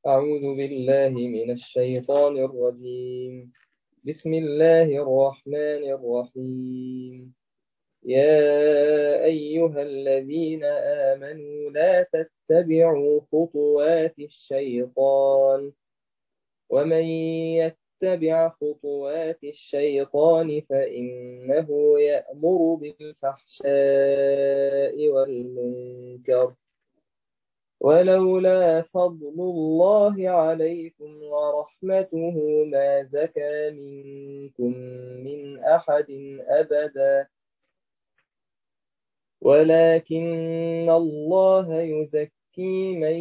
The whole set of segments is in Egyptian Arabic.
أعوذ بالله من الشيطان الرجيم بسم الله الرحمن الرحيم يا أيها الذين آمنوا لا تتبعوا خطوات الشيطان ومن يتبع خطوات الشيطان فإنه يأمر بالفحشاء والمنكر ولولا فضل الله عليكم ورحمته ما زكى منكم من أحد أبدا ولكن الله يزكي من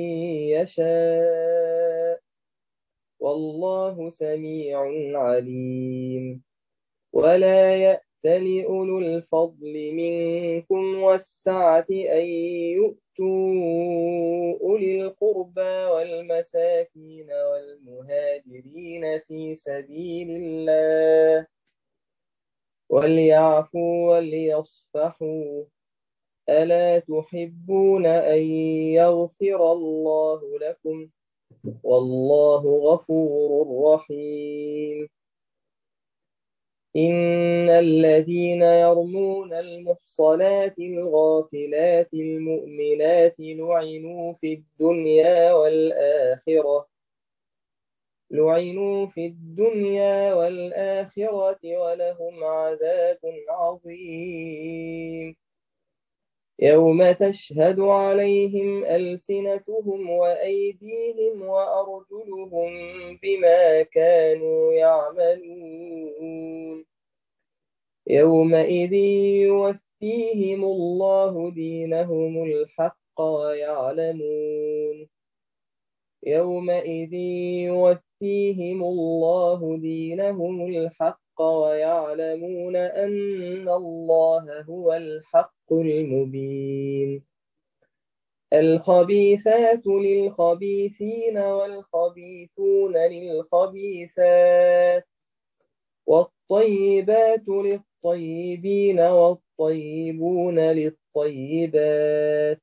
يشاء والله سميع عليم ولا يأتل أولو الفضل منكم والسعة أن يؤتوا أولي القربى والمساكين والمهاجرين في سبيل الله وليعفوا وليصفحوا ألا تحبون أن يغفر الله لكم والله غفور رحيم إن الذين يرمون المحصنات الغافلات المؤمنات لعنوا في الدنيا والآخرة لعنوا في الدنيا والآخرة ولهم عذاب عظيم يوم تشهد عليهم ألسنتهم وأيديهم وأرجلهم بما كانوا يعملون يومئذ يوفيهم الله دينهم الحق ويعلمون يومئذ يوفيهم الله دينهم الحق ويعلمون أن الله هو الحق المبين الخبيثات للخبيثين والخبيثون للخبيثات والطيبات للطيبين والطيبون للطيبات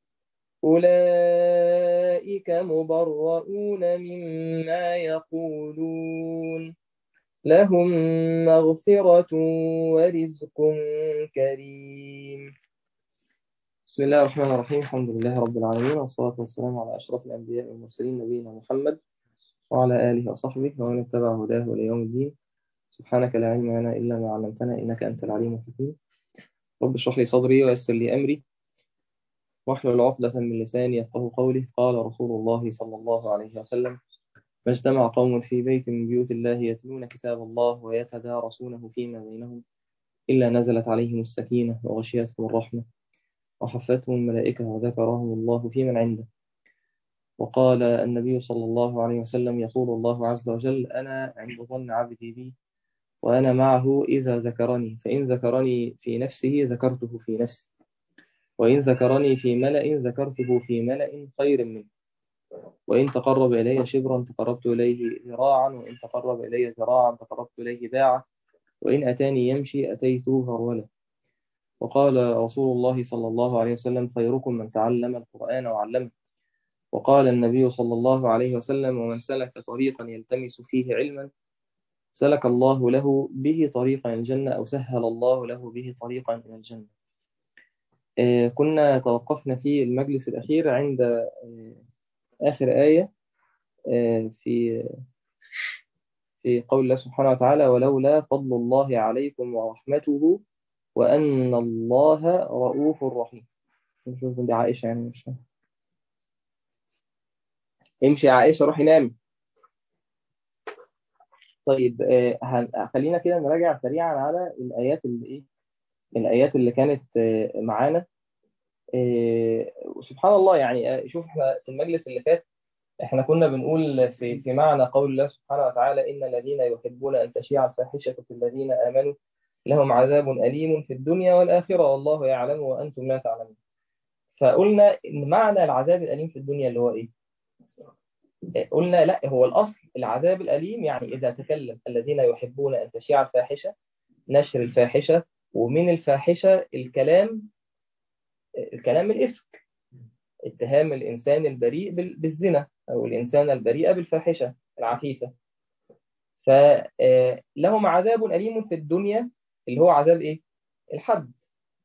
أولئك مبرؤون مما يقولون لهم مغفرة ورزق كريم بسم الله الرحمن الرحيم الحمد لله رب العالمين والصلاة والسلام على أشرف الأنبياء والمرسلين نبينا محمد وعلى آله وصحبه ومن اتبع هداه إلى يوم الدين سبحانك لا علم لنا إلا ما علمتنا إنك أنت العليم الحكيم رب اشرح لي صدري ويسر لي أمري واحلل عقدة من لساني يفقه قولي قال رسول الله صلى الله عليه وسلم ما اجتمع قوم في بيت من بيوت الله يتلون كتاب الله ويتدارسونه فيما بينهم إلا نزلت عليهم السكينة وغشيتهم الرحمة وحفتهم الملائكة وذكرهم الله في من عنده وقال النبي صلى الله عليه وسلم يقول الله عز وجل أنا عند ظن عبدي بي وأنا معه إذا ذكرني فإن ذكرني في نفسه ذكرته في نفسي وإن ذكرني في ملأ ذكرته في ملأ خير منه وإن تقرب إلي شبرا تقربت إليه ذراعا وإن تقرب إلي ذراعا تقربت إليه باعا وإن أتاني يمشي أتيته هرولا وقال رسول الله صلى الله عليه وسلم خيركم من تعلم القرآن وعلمه وقال النبي صلى الله عليه وسلم ومن سلك طريقا يلتمس فيه علما سلك الله له به طريقا الجنة أو سهل الله له به طريقا إلى الجنة آه كنا توقفنا في المجلس الأخير عند آه آخر آية آه في في قول الله سبحانه وتعالى ولولا فضل الله عليكم ورحمته وأن الله رؤوف رحيم نشوف دي عائشة يعني مش امشي يا عائشة روحي نامي طيب آه خلينا كده نراجع سريعا على الآيات اللي إيه الآيات اللي كانت آه معانا آه سبحان الله يعني شوف احنا في المجلس اللي فات احنا كنا بنقول في في معنى قول الله سبحانه وتعالى إن الذين يحبون أن تشيع الفاحشة في الذين آمنوا لهم عذاب أليم في الدنيا والآخرة والله يعلم وأنتم لا تعلمون فقلنا إن معنى العذاب الأليم في الدنيا اللي هو إيه؟ قلنا لا هو الأصل العذاب الأليم يعني إذا تكلم الذين يحبون أن تشيع الفاحشة نشر الفاحشة ومن الفاحشة الكلام الكلام الإفك اتهام الإنسان البريء بالزنا أو الإنسان البريء بالفاحشة العفيفة فلهم عذاب أليم في الدنيا اللي هو عذاب إيه؟ الحد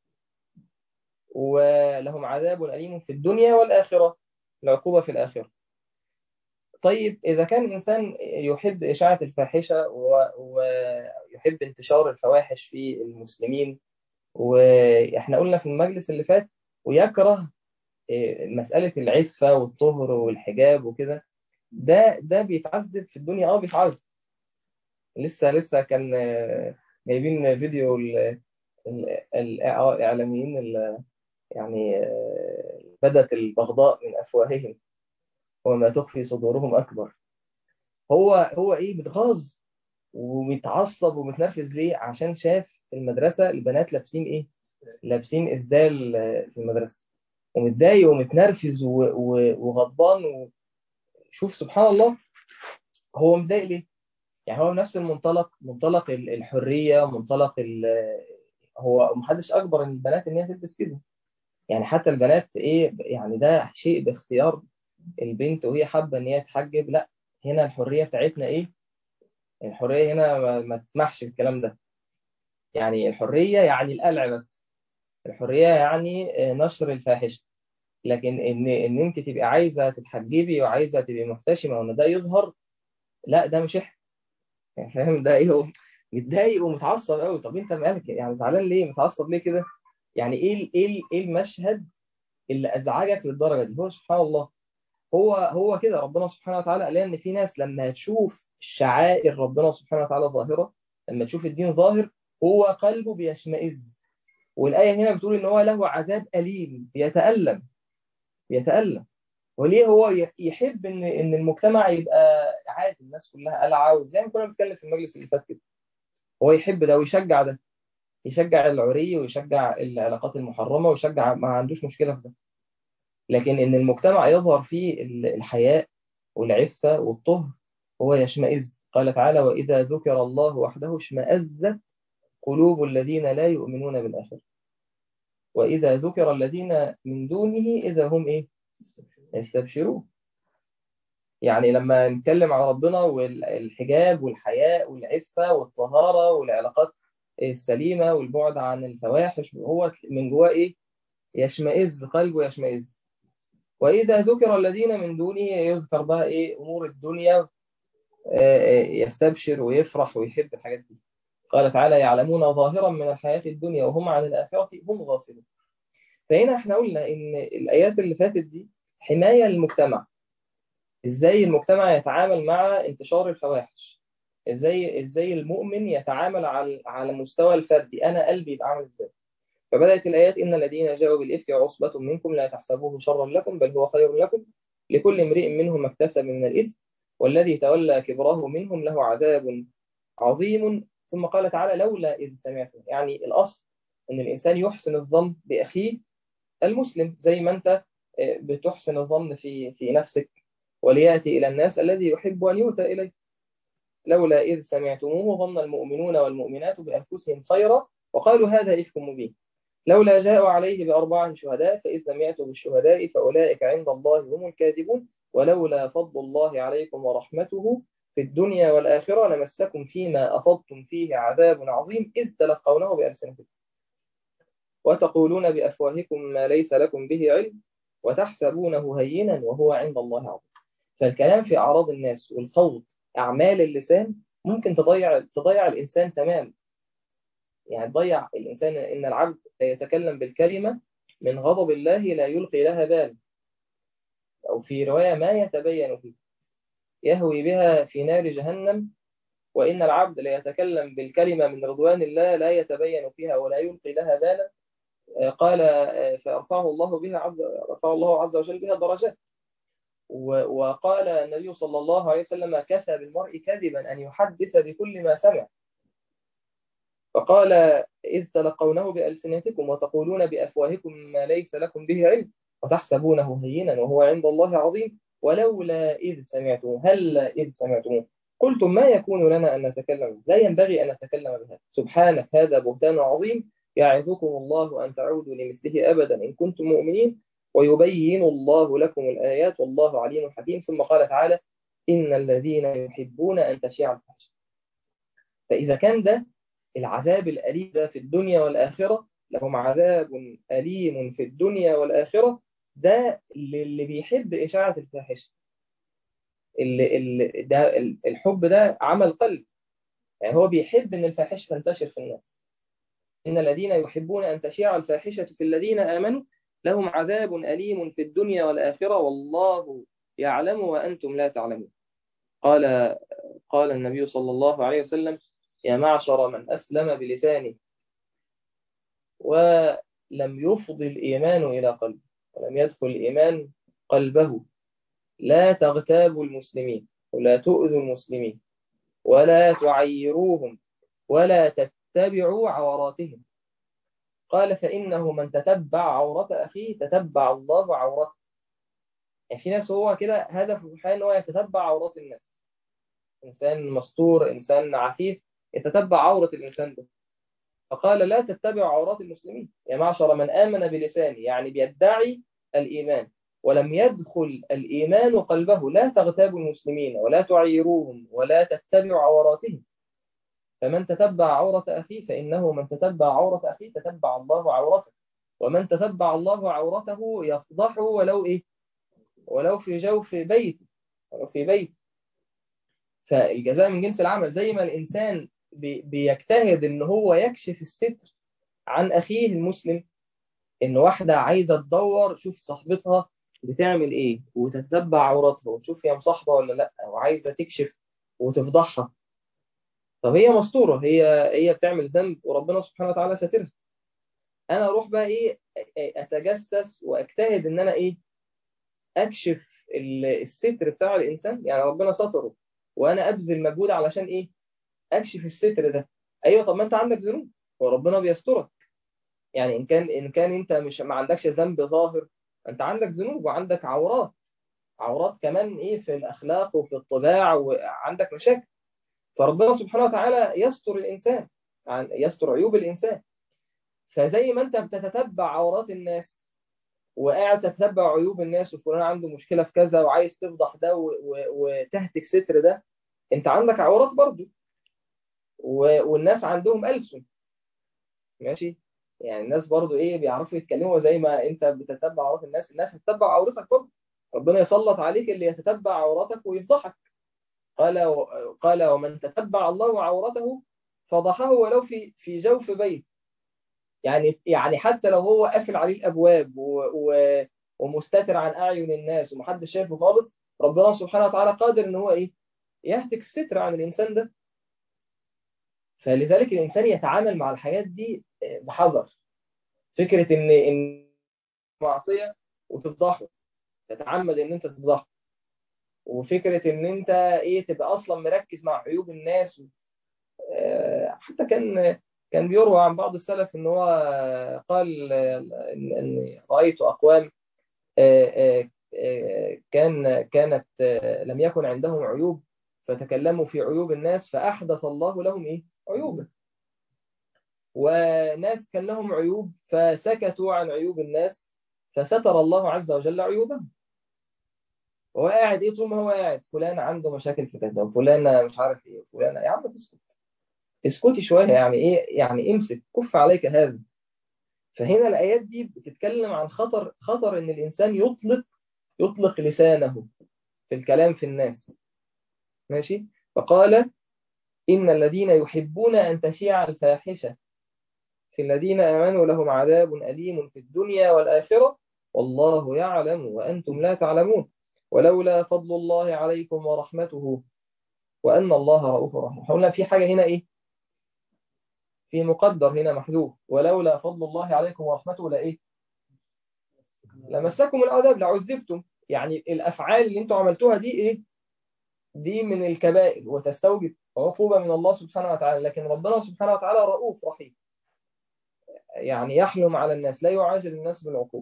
ولهم عذاب أليم في الدنيا والآخرة العقوبة في الآخرة طيب إذا كان الإنسان يحب إشاعة الفاحشة ويحب انتشار الفواحش في المسلمين وإحنا قلنا في المجلس اللي فات ويكره مسألة العفة والطهر والحجاب وكده ده ده بيتعذب في الدنيا اه بيتعذب لسه لسه كان جايبين فيديو الإعلاميين يعني بدت البغضاء من أفواههم وما تخفي صدورهم أكبر هو هو إيه متغاظ ومتعصب ومتنرفز ليه عشان شاف المدرسة البنات لابسين إيه لابسين إسدال في المدرسة ومتضايق ومتنرفز وغضبان و... شوف سبحان الله هو متضايق ليه يعني هو نفس المنطلق منطلق الحرية منطلق ال... هو محدش أكبر البنات إن هي تلبس كده يعني حتى البنات إيه يعني ده شيء باختيار البنت وهي حابة إن هي تحجب لا هنا الحرية بتاعتنا إيه الحرية هنا ما, ما تسمحش بالكلام ده يعني الحرية يعني القلع بس الحرية يعني نشر الفاحشة لكن ان ان انت تبقى عايزه تتحجبي وعايزه تبقي محتشمه وان ده يظهر لا ده مش احنا يعني فاهم ده ايه هو متضايق ومتعصب قوي طب انت مالك يعني زعلان ليه متعصب ليه كده يعني ايه ايه ايه المشهد اللي ازعجك للدرجه دي هو سبحان الله هو هو كده ربنا سبحانه وتعالى قال ان في ناس لما تشوف شعائر ربنا سبحانه وتعالى ظاهره لما تشوف الدين ظاهر هو قلبه بيشمئز والايه هنا بتقول ان هو له عذاب اليم بيتالم يتألم وليه هو يحب ان ان المجتمع يبقى عادي الناس كلها قلعه وزي ما كنا بنتكلم في المجلس اللي فات كده هو يحب ده ويشجع ده يشجع العري ويشجع العلاقات المحرمه ويشجع ما عندوش مشكله في ده لكن ان المجتمع يظهر فيه الحياء والعفه والطهر هو يشمئز قال تعالى واذا ذكر الله وحده اشمئزت قلوب الذين لا يؤمنون بالاخره وإذا ذكر الذين من دونه إذا هم إيه يستبشرون يعني لما نتكلم عن ربنا والحجاب والحياء والعفة والطهارة والعلاقات السليمة والبعد عن الفواحش هو من جواه إيه يشمئز قلبه يشمئز وإذا ذكر الذين من دونه يذكر بقى إيه أمور الدنيا يستبشر ويفرح ويحب الحاجات دي قال تعالى يعلمون ظاهرا من الحياة الدنيا وهم عن الآخرة هم غافلون فهنا احنا قلنا ان الآيات اللي فاتت دي حماية للمجتمع ازاي المجتمع يتعامل مع انتشار الفواحش ازاي ازاي المؤمن يتعامل على على مستوى الفردي انا قلبي يبقى عامل ازاي فبدأت الآيات إن الذين جاءوا بالإفك عصبة منكم لا تحسبوه شرا لكم بل هو خير لكم لكل امرئ منهم ما اكتسب من الإثم والذي تولى كبره منهم له عذاب عظيم ثم قال تعالى لولا إذ سمعتم يعني الأصل أن الإنسان يحسن الظن بأخيه المسلم زي ما أنت بتحسن الظن في في نفسك وليأتي إلى الناس الذي يحب أن يؤتى إليه لولا إذ سمعتموه ظن المؤمنون والمؤمنات بأنفسهم خيرا وقالوا هذا إفك مبين لولا جاءوا عليه بأربعة شهداء فإذ لم يأتوا بالشهداء فأولئك عند الله هم الكاذبون ولولا فضل الله عليكم ورحمته في الدنيا والآخرة لمسكم فيما أفضتم فيه عذاب عظيم إذ تلقونه بألسنتكم وتقولون بأفواهكم ما ليس لكم به علم وتحسبونه هينا وهو عند الله عظيم فالكلام في أعراض الناس والخوض أعمال اللسان ممكن تضيع تضيع الإنسان تمام يعني تضيع الإنسان إن العبد يتكلم بالكلمة من غضب الله لا يلقي لها بال أو في رواية ما يتبين فيه يهوي بها في نار جهنم وإن العبد ليتكلم بالكلمة من رضوان الله لا يتبين فيها ولا يلقي لها بالا قال فأرفعه الله بها عز رفع الله عز وجل بها درجات وقال النبي صلى الله عليه وسلم كفى بالمرء كذبا أن يحدث بكل ما سمع فقال إذ تلقونه بألسنتكم وتقولون بأفواهكم ما ليس لكم به علم وتحسبونه هينا وهو عند الله عظيم ولولا إذ سمعتموه هل إذ سمعتموه قلتم ما يكون لنا أن نتكلم لا ينبغي أن نتكلم بهذا سبحانك هذا بهتان عظيم يعظكم الله أن تعودوا لمثله أبدا إن كنتم مؤمنين ويبين الله لكم الآيات والله عليم حكيم ثم قال تعالى إن الذين يحبون أن تشيع الفحشاء فإذا كان ده العذاب الأليم ده في الدنيا والآخرة لهم عذاب أليم في الدنيا والآخرة ده اللي بيحب إشاعة الفاحشة اللي اللي ده الحب ده عمل قلب يعني هو بيحب ان الفاحشه تنتشر في الناس ان الذين يحبون ان تشيع الفاحشه في الذين امنوا لهم عذاب اليم في الدنيا والاخره والله يعلم وانتم لا تعلمون قال قال النبي صلى الله عليه وسلم يا معشر من اسلم بلسانه ولم يفض الايمان الى قلبه ولم يدخل الايمان قلبه لا تغتابوا المسلمين ولا تؤذوا المسلمين ولا تعيروهم ولا تتبعوا عوراتهم قال فإنه من تتبع عورة أخيه تتبع الله عورته يعني في ناس هو كده هدفه في الحياة إن هو يتتبع عورات الناس إنسان مستور إنسان عفيف يتتبع عورة الإنسان ده فقال لا تتبعوا عورات المسلمين يا معشر من آمن بلسانه يعني بيدعي الإيمان ولم يدخل الإيمان قلبه لا تغتابوا المسلمين ولا تعيروهم ولا تتبعوا عوراتهم فمن تتبع عورة أخيه فإنه من تتبع عورة أخيه تتبع الله عورته ومن تتبع الله عورته يفضحه ولو إيه ولو في جوف بيته ولو في بيت فالجزاء من جنس العمل زي ما الإنسان بي بيجتهد إن هو يكشف الستر عن أخيه المسلم إن واحدة عايزة تدور شوف صاحبتها بتعمل ايه وتتبع عوراتها وتشوف هي مصاحبه ولا لا وعايزه تكشف وتفضحها طب هي مستوره هي هي بتعمل ذنب وربنا سبحانه وتعالى ساترها انا اروح بقى ايه اتجسس واجتهد ان انا ايه اكشف الستر بتاع الانسان يعني ربنا ستره وانا ابذل مجهود علشان ايه اكشف الستر ده ايوه طب ما انت عندك ذنوب وربنا بيسترك يعني ان كان ان كان انت مش ما عندكش ذنب ظاهر انت عندك ذنوب وعندك عورات عورات كمان ايه في الاخلاق وفي الطباع وعندك مشاكل فربنا سبحانه وتعالى يستر الانسان يستر عيوب الانسان فزي ما انت بتتتبع عورات الناس وقاعد تتبع عيوب الناس وفلان عنده مشكله في كذا وعايز تفضح ده وتهتك ستر ده انت عندك عورات برضه والناس عندهم ألسن ماشي يعني الناس برضو ايه بيعرفوا يتكلموا زي ما انت بتتبع عورات الناس الناس هتتبع عورتك برضو ربنا يسلط عليك اللي يتتبع عوراتك ويفضحك قال و... قال ومن تتبع الله عورته فضحه ولو في في جوف بيت يعني يعني حتى لو هو قافل عليه الابواب و... و... ومستتر عن اعين الناس ومحدش شايفه خالص ربنا سبحانه وتعالى قادر ان هو ايه يهتك الستر عن الانسان ده فلذلك الانسان يتعامل مع الحاجات دي بحذر فكرة إن إن معصية وتفضحه تتعمد إن أنت تفضحه وفكرة إن أنت إيه تبقى أصلا مركز مع عيوب الناس حتى كان كان بيروى عن بعض السلف إن هو قال إن رأيت أقوام كان كانت لم يكن عندهم عيوب فتكلموا في عيوب الناس فأحدث الله لهم إيه عيوبا وناس كان لهم عيوب فسكتوا عن عيوب الناس فستر الله عز وجل عيوبهم وهو قاعد ايه طول ما هو قاعد فلان عنده مشاكل في كذا وفلان مش عارف ايه فلان يا عم تسكت اسكتي شويه يعني ايه يعني امسك كف عليك هذا فهنا الايات دي بتتكلم عن خطر خطر ان الانسان يطلق يطلق لسانه في الكلام في الناس ماشي فقال ان الذين يحبون ان تشيع الفاحشه في الذين آمنوا لهم عذاب أليم في الدنيا والآخرة والله يعلم وأنتم لا تعلمون ولولا فضل الله عليكم ورحمته وأن الله رؤوف رحيم قلنا في حاجة هنا إيه في مقدر هنا محذوف ولولا فضل الله عليكم ورحمته لا إيه لمسكم العذاب لعذبتم يعني الأفعال اللي انتم عملتوها دي إيه دي من الكبائر وتستوجب عقوبة من الله سبحانه وتعالى لكن ربنا سبحانه وتعالى رؤوف رحيم يعني يحلم على الناس لا يعاجل الناس بالعقوبة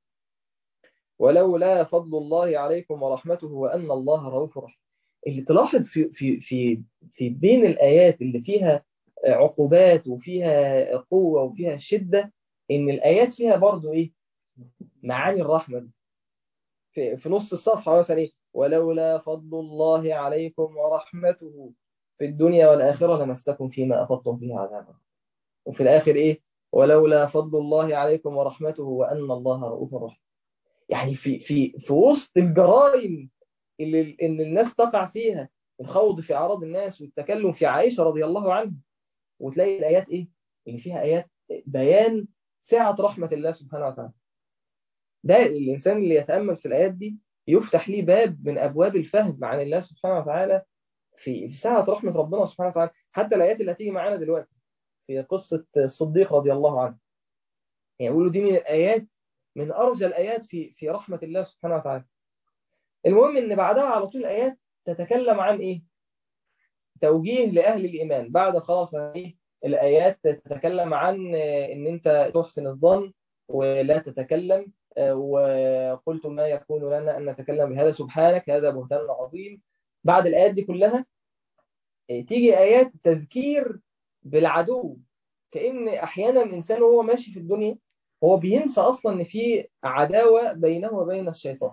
ولولا فضل الله عليكم ورحمته وأن الله رؤوف رحيم اللي تلاحظ في في في في بين الآيات اللي فيها عقوبات وفيها قوة وفيها شدة إن الآيات فيها برضو إيه معاني الرحمة دي في, في نص الصفحة مثلا إيه ولولا فضل الله عليكم ورحمته في الدنيا والآخرة لمسكم فيما أفضتم فيه عذابا وفي الآخر إيه ولولا فضل الله عليكم ورحمته وأن الله رؤوف رحيم يعني في في في وسط الجرائم اللي ان الناس تقع فيها الخوض في اعراض الناس والتكلم في عائشه رضي الله عنها وتلاقي الايات ايه اللي فيها ايات بيان سعه رحمه الله سبحانه وتعالى ده الانسان اللي يتامل في الايات دي يفتح ليه باب من ابواب الفهم عن الله سبحانه وتعالى في في سعه رحمه ربنا سبحانه وتعالى حتى الايات اللي هتيجي معانا دلوقتي في قصه الصديق رضي الله عنه يعني يقولوا دي من الايات من ارجى الايات في في رحمه الله سبحانه وتعالى المهم ان بعدها على طول ايات تتكلم عن ايه توجيه لاهل الايمان بعد خلاص ايه الايات تتكلم عن ان انت تحسن الظن ولا تتكلم وقلت ما يكون لنا ان نتكلم بهذا سبحانك هذا بهتان عظيم بعد الايات دي كلها تيجي ايات تذكير بالعدو كان احيانا الانسان وهو ماشي في الدنيا هو بينسى اصلا ان في عداوه بينه وبين الشيطان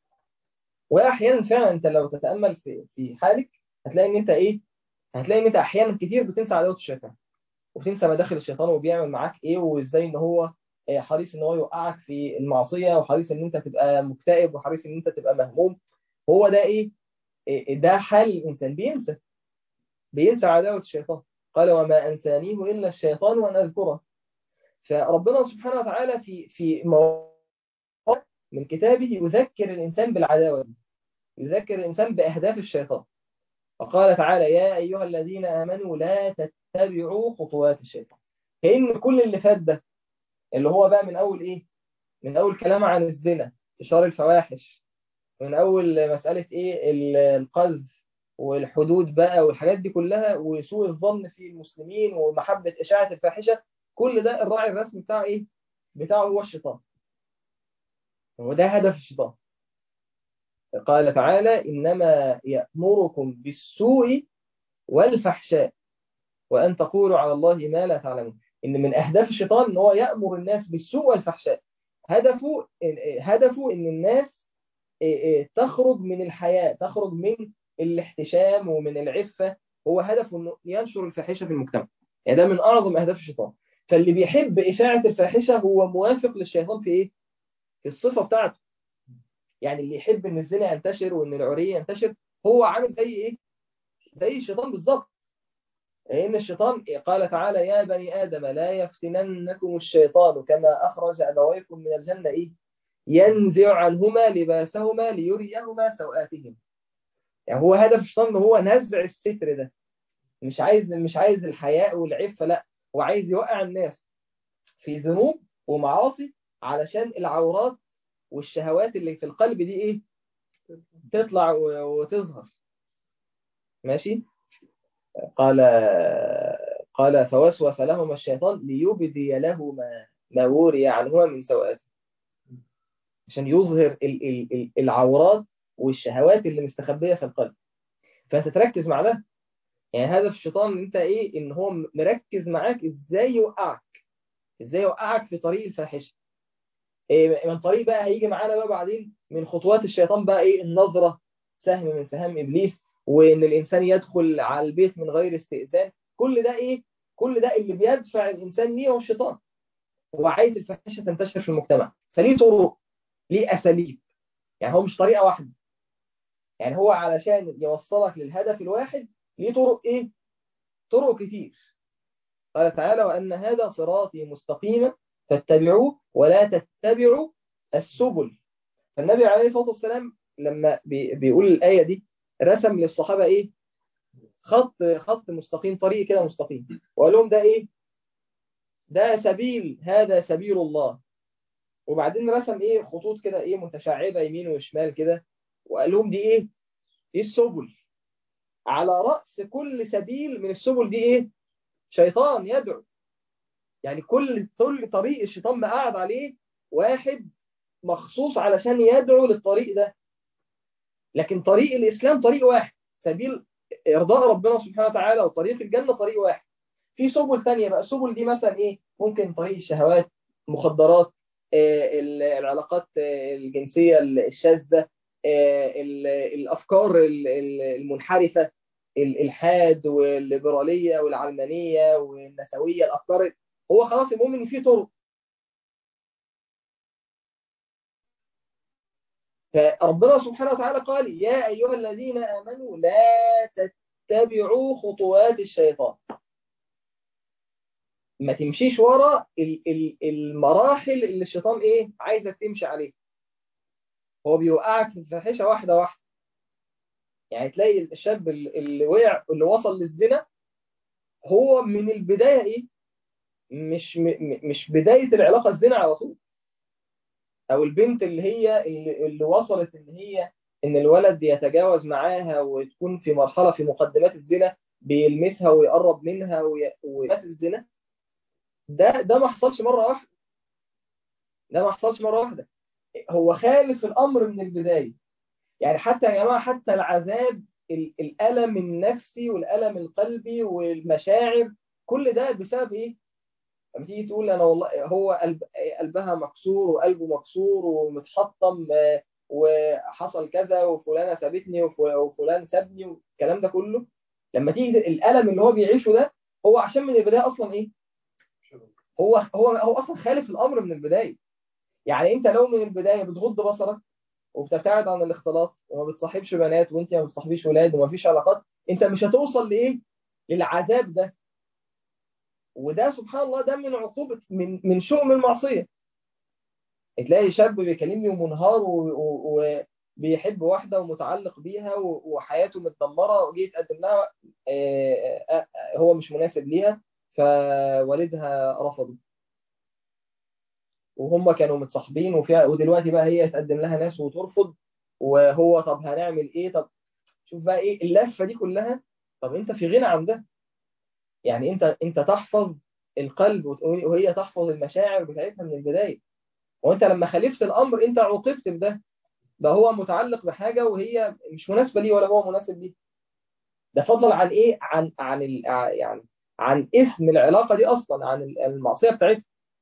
واحيانا فعلا انت لو تتامل في في حالك هتلاقي ان انت ايه هتلاقي ان انت احيانا كتير بتنسى عداوه الشيطان وبتنسى مداخل الشيطان وبيعمل معاك ايه وازاي ان هو حريص ان هو يوقعك في المعصيه وحريص ان انت تبقى مكتئب وحريص ان انت تبقى مهموم هو ده ايه ده حال الانسان بينسى بينسى عداوه الشيطان قال وما انسانيه الا الشيطان وان اذكره فربنا سبحانه وتعالى في في من كتابه يذكر الإنسان بالعداوة دي يذكر الإنسان بأهداف الشيطان فقال تعالى يا أيها الذين آمنوا لا تتبعوا خطوات الشيطان كأن كل اللي فات ده اللي هو بقى من أول إيه من أول كلام عن الزنا انتشار الفواحش من أول مسألة إيه القذف والحدود بقى والحاجات دي كلها وسوء الظن في المسلمين ومحبة إشاعة الفاحشة كل ده الراعي الرسمي بتاع إيه بتاعه هو الشيطان وده هدف الشيطان قال تعالى إنما يأمركم بالسوء والفحشاء وأن تقولوا على الله ما لا تعلمون إن من أهداف الشيطان إن هو يأمر الناس بالسوء والفحشاء هدفه هدفه إن الناس تخرج من الحياة تخرج من الاحتشام ومن العفة هو هدفه إنه ينشر الفاحشة في المجتمع يعني ده من أعظم أهداف الشيطان فاللي بيحب إشاعة الفاحشة هو موافق للشيطان في إيه؟ في الصفة بتاعته يعني اللي يحب ان الزنا ينتشر وان العري ينتشر هو عامل زي ايه زي الشيطان بالظبط لان الشيطان قال تعالى يا بني ادم لا يفتننكم الشيطان كما اخرج ابويكم من الجنه ايه ينزع عنهما لباسهما ليريهما سوآتهم يعني هو هدف الشيطان هو نزع الستر ده مش عايز مش عايز الحياء والعفه لا هو عايز يوقع الناس في ذنوب ومعاصي علشان العورات والشهوات اللي في القلب دي ايه تطلع وتظهر ماشي قال قال فوسوس لهما الشيطان ليبدي لهما ما وري عنهما من سوءات عشان يظهر العورات والشهوات اللي مستخبيه في القلب فانت تركز مع ده يعني هدف الشيطان ان انت ايه ان هو مركز معاك ازاي يوقعك ازاي يوقعك في طريق الفاحشه من طريق بقى هيجي معانا بقى بعدين من خطوات الشيطان بقى ايه النظرة سهم من سهام ابليس وان الانسان يدخل على البيت من غير استئذان كل ده ايه كل ده اللي بيدفع الانسان ليه هو الشيطان هو عايز الفاحشه تنتشر في المجتمع فليه طرق ليه اساليب يعني هو مش طريقه واحده يعني هو علشان يوصلك للهدف الواحد ليه طرق ايه طرق كتير قال تعالى وان هذا صراطي مستقيما فاتبعوه ولا تتبعوا السبل فالنبي عليه الصلاة والسلام لما بيقول الآية دي رسم للصحابة إيه خط خط مستقيم طريق كده مستقيم وقال لهم ده إيه ده سبيل هذا سبيل الله وبعدين رسم إيه خطوط كده إيه متشعبة يمين وشمال كده وقال لهم دي إيه دي السبل على رأس كل سبيل من السبل دي إيه شيطان يدعو يعني كل كل طريق الشيطان ما قاعد عليه واحد مخصوص علشان يدعو للطريق ده لكن طريق الإسلام طريق واحد سبيل إرضاء ربنا سبحانه وتعالى وطريق الجنة طريق واحد في سبل ثانية بقى السبل دي مثلا إيه ممكن طريق الشهوات مخدرات العلاقات الجنسية الشاذة الأفكار المنحرفة الإلحاد والليبرالية والعلمانية والنسوية الأفكار هو خلاص المهم إن في طرق فربنا سبحانه وتعالى قال يا أيها الذين آمنوا لا تتبعوا خطوات الشيطان ما تمشيش ورا المراحل اللي الشيطان ايه عايزك تمشي عليه هو بيوقعك في الفاحشه واحده واحده يعني تلاقي الشاب اللي وقع اللي وصل للزنا هو من البدايه ايه مش مش بدايه العلاقه الزنا على طول او البنت اللي هي اللي, اللي وصلت ان هي ان الولد يتجاوز معاها وتكون في مرحله في مقدمات الزنا بيلمسها ويقرب منها ويمات الزنا ده ده ما حصلش مره واحده ده ما حصلش مره واحده هو خالف الامر من البدايه يعني حتى يا جماعه حتى العذاب الالم النفسي والالم القلبي والمشاعر كل ده بسبب ايه لما تيجي تقول انا والله هو قلب قلبها مكسور وقلبه مكسور ومتحطم وحصل كذا وفلانه سابتني وفلان سابني والكلام ده كله لما تيجي الالم اللي هو بيعيشه ده هو عشان من البدايه اصلا ايه هو هو هو اصلا خالف الامر من البدايه يعني انت لو من البدايه بتغض بصرك وبتبتعد عن الاختلاط وما بتصاحبش بنات وانت ما بتصاحبيش ولاد وما فيش علاقات انت مش هتوصل لايه للعذاب ده وده سبحان الله ده من عقوبه من من شؤم المعصيه تلاقي شاب بيكلمني ومنهار وبيحب واحده ومتعلق بيها وحياته متدمره وجي يتقدم لها هو مش مناسب ليها فوالدها رفضه وهم كانوا متصاحبين وفيها ودلوقتي بقى هي تقدم لها ناس وترفض وهو طب هنعمل ايه طب شوف بقى ايه اللفه دي كلها طب انت في غنى عن ده يعني انت انت تحفظ القلب وهي تحفظ المشاعر بتاعتها من البدايه وانت لما خالفت الامر انت عوقبت بده ده هو متعلق بحاجه وهي مش مناسبه ليه ولا هو مناسب ليه ده فضلا عن ايه عن عن ال... يعني عن اسم العلاقه دي اصلا عن المعصيه بتاعتها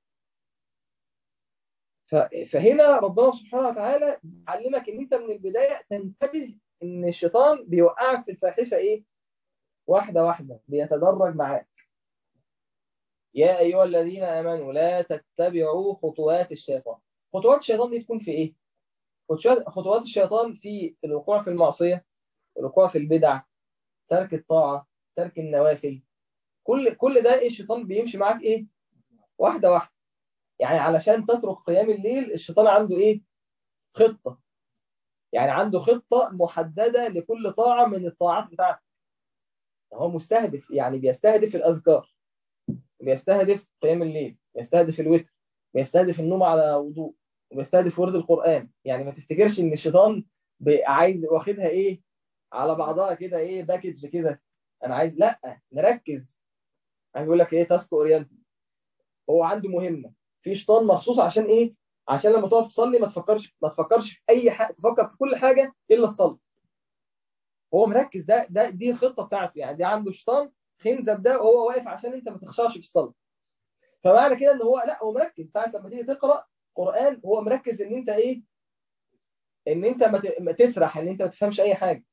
فهنا ربنا سبحانه وتعالى علمك ان انت من البدايه تنتبه ان الشيطان بيوقعك في الفاحشه ايه واحده واحده بيتدرج معاك يا ايها الذين امنوا لا تتبعوا خطوات الشيطان خطوات الشيطان دي تكون في ايه خطوات الشيطان في الوقوع في المعصيه الوقوع في البدع ترك الطاعه ترك النوافل كل كل ده إيه الشيطان بيمشي معاك ايه واحده واحده يعني علشان تترك قيام الليل الشيطان عنده ايه خطه يعني عنده خطه محدده لكل طاعه من الطاعات بتاعته هو مستهدف يعني بيستهدف الاذكار بيستهدف قيام الليل بيستهدف الوتر بيستهدف النوم على وضوء وبيستهدف ورد القران يعني ما تفتكرش ان الشيطان عايز واخدها ايه على بعضها كده ايه باكج كده انا عايز لا نركز عايز يقول لك ايه تاسك اورينت هو عنده مهمه في شيطان مخصوص عشان ايه عشان لما تقف تصلي ما تفكرش ما تفكرش في اي حاجه تفكر في كل حاجه الا الصلاه هو مركز ده ده دي الخطه بتاعته يعني دي عنده شيطان خنزب ده وهو واقف عشان انت ما تخشعش في الصلاه فمعنى كده ان هو لا هو مركز ساعه لما تيجي تقرا قران هو مركز ان انت ايه ان انت ما تسرح ان انت ما تفهمش اي حاجه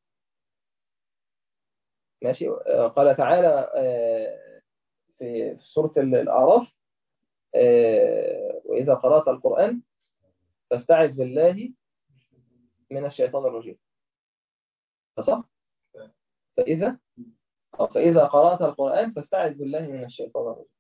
ماشي قال تعالى في سوره الاعراف وإذا قرأت القرآن فاستعذ بالله من الشيطان الرجيم صح؟ فإذا فإذا قرأت القرآن فاستعذ بالله من الشيطان الرجيم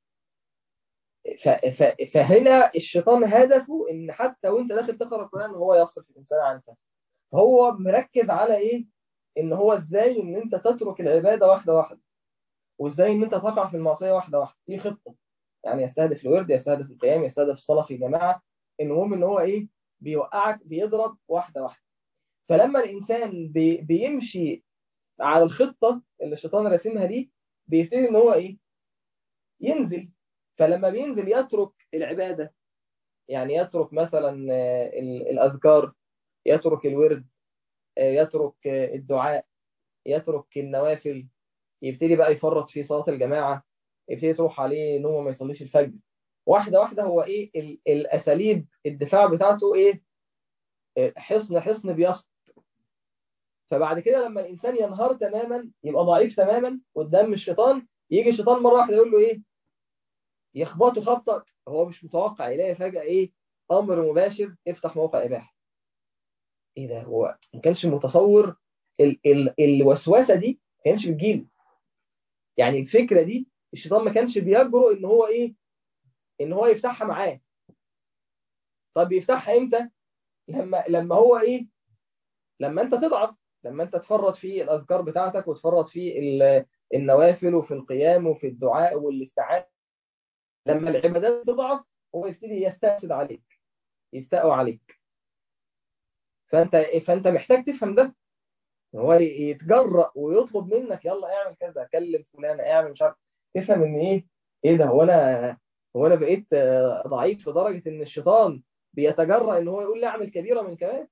فهنا الشيطان هدفه ان حتى وانت داخل تقرا القران هو يصرف الانسان عن فهم فهو مركز على ايه ان هو ازاي ان انت تترك العباده واحده واحده وازاي ان انت تقع في المعصيه واحده واحده دي خطه يعني يستهدف الورد يستهدف القيام يستهدف الصلاة في جماعة المهم ان هو ايه بيوقعك بيضرب واحدة واحدة فلما الانسان بي بيمشي على الخطة اللي الشيطان راسمها دي بيبتدي ان هو ايه ينزل فلما بينزل يترك العبادة يعني يترك مثلا الأذكار يترك الورد يترك الدعاء يترك النوافل يبتدي بقى يفرط في صلاة الجماعة يبتدي تروح عليه نوم ما يصليش الفجر واحدة واحدة هو إيه ال- الأساليب الدفاع بتاعته إيه إيه، حصن حصن بيسقط فبعد كده لما الإنسان ينهار تماما يبقى ضعيف تماما قدام الشيطان يجي الشيطان مرة واحدة يقول له إيه يخبطه خبطة هو مش متوقع يلاقي فجأة إيه أمر مباشر افتح موقع إباحة إيه ده هو ما كانش متصور ال ال الوسوسة دي ما كانش بتجيله يعني الفكرة دي الشيطان ما كانش بيجرؤ إن هو إيه إن هو يفتحها معاه طب يفتحها إمتى لما لما هو إيه لما أنت تضعف لما أنت تفرط في الأذكار بتاعتك وتفرط في ال- النوافل وفي القيام وفي الدعاء والاستعانة لما العبادات تضعف هو يبتدي يستأسد عليك يستقوى عليك فانت فانت محتاج تفهم ده هو يتجرأ ويطلب منك يلا اعمل كذا كلم فلان اعمل مش عارف تفهم ان ايه ايه ده هو انا هو انا بقيت آه، ضعيف لدرجة ان الشيطان بيتجرأ ان هو يقول لي اعمل كبيرة من كمان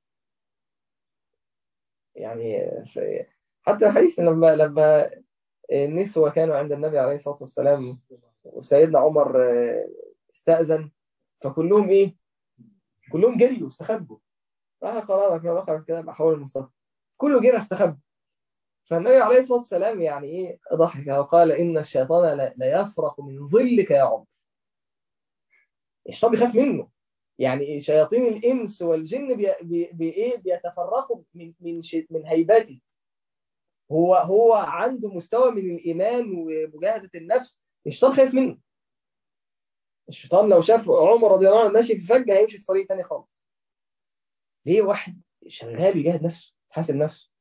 يعني آه، ف- حتى حديث لما لما النسوة كانوا عند النبي عليه الصلاة والسلام وسيدنا عمر آه، استأذن فكلهم ايه كلهم جريوا استخبوا راح خلاص انا بخرج كده بحاول المصطفى كله جرى استخبى فالنبي عليه الصلاة والسلام يعني ايه ضحك وقال ان الشيطان لا لا يفرق من ظلك يا عمر الشيطان بيخاف منه يعني شياطين الانس والجن بي بي بي ايه بيتفرقوا من من شي- من هيبته هو هو عنده مستوى من الايمان ومجاهدة النفس الشيطان خايف منه الشيطان لو شاف عمر رضي الله عنه ماشي في فجة هيمشي في طريق تاني خالص ليه واحد شغال يجاهد نفسه حاسب نفسه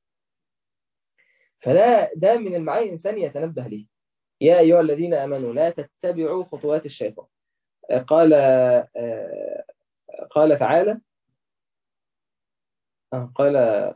فده ده من المعاني الإنسان يتنبه ليه يا أيها الذين آمنوا لا تتبعوا خطوات الشيطان قال آه، قال تعالى آه، قال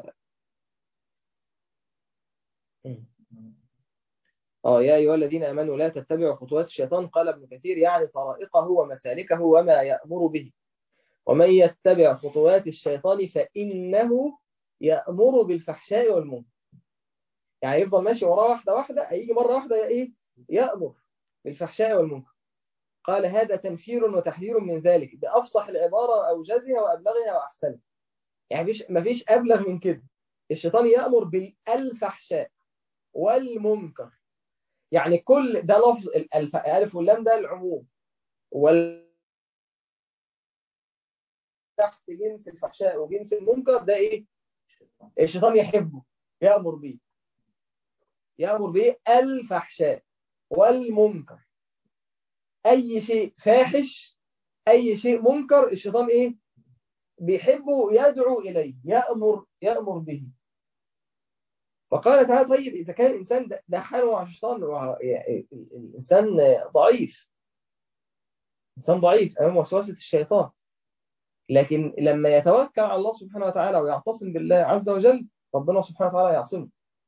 اه يا أيها الذين آمنوا لا تتبعوا خطوات الشيطان قال ابن كثير يعني طرائقه ومسالكه وما يأمر به ومن يتبع خطوات الشيطان فإنه يأمر بالفحشاء والمنكر يعني يفضل ماشي وراه واحدة واحدة هيجي مرة واحدة إيه يأمر بالفحشاء والمنكر قال هذا تنفير وتحذير من ذلك بأفصح العبارة وأوجزها وأبلغها وأحسنها يعني مفيش مفيش أبلغ من كده الشيطان يأمر بالفحشاء والمنكر يعني كل ده لفظ الألف ألف واللام ده العموم وال تحت جنس الفحشاء وجنس المنكر ده إيه الشيطان يحبه يأمر به يأمر به الفحشاء والمنكر أي شيء فاحش أي شيء منكر الشيطان إيه بيحبه يدعو إليه يأمر يأمر به فقال تعالى طيب إذا كان الإنسان ده, ده حاله مع الشيطان وع- يعني الإنسان ضعيف إنسان ضعيف أمام وسوسة الشيطان لكن لما يتوكل على الله سبحانه وتعالى ويعتصم بالله عز وجل ربنا سبحانه وتعالى يعصمه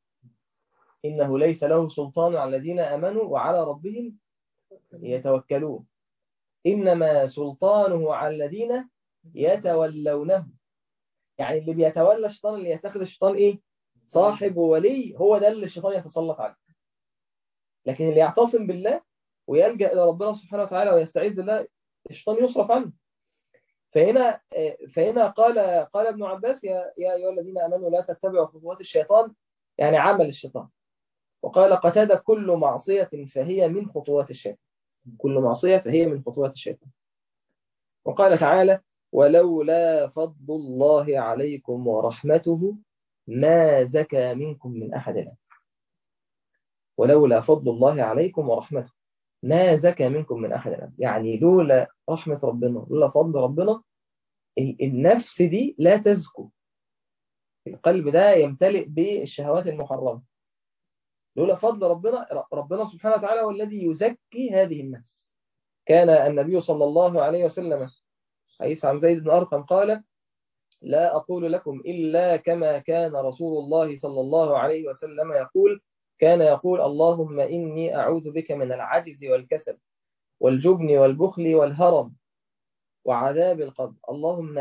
إنه ليس له سلطان على الذين آمنوا وعلى ربهم يتوكلون إنما سلطانه على الذين يتولونه يعني اللي بيتولى الشيطان اللي يتخذ الشيطان إيه صاحب وولي هو ده اللي الشيطان يتسلط عليه لكن اللي يعتصم بالله ويلجأ إلى ربنا سبحانه وتعالى ويستعيذ بالله الشيطان يصرف عنه فهنا فهنا قال قال ابن عباس يا يا ايها الذين امنوا لا تتبعوا خطوات الشيطان يعني عمل الشيطان وقال قتادة كل معصية فهي من خطوات الشيطان كل معصية فهي من خطوات الشيطان وقال تعالى ولولا فضل الله عليكم ورحمته ما زكى منكم من أحد أبدا ولولا فضل الله عليكم ورحمته ما زكى منكم من أحد أبدا يعني لولا رحمة ربنا لولا فضل ربنا النفس دي لا تزكو القلب ده يمتلئ بالشهوات المحرمة لولا فضل ربنا ربنا سبحانه وتعالى هو الذي يزكي هذه النفس كان النبي صلى الله عليه وسلم حديث عن زيد بن أرقم قال لا أقول لكم إلا كما كان رسول الله صلى الله عليه وسلم يقول كان يقول اللهم إني أعوذ بك من العجز والكسل والجبن والبخل والهرم وعذاب القبر اللهم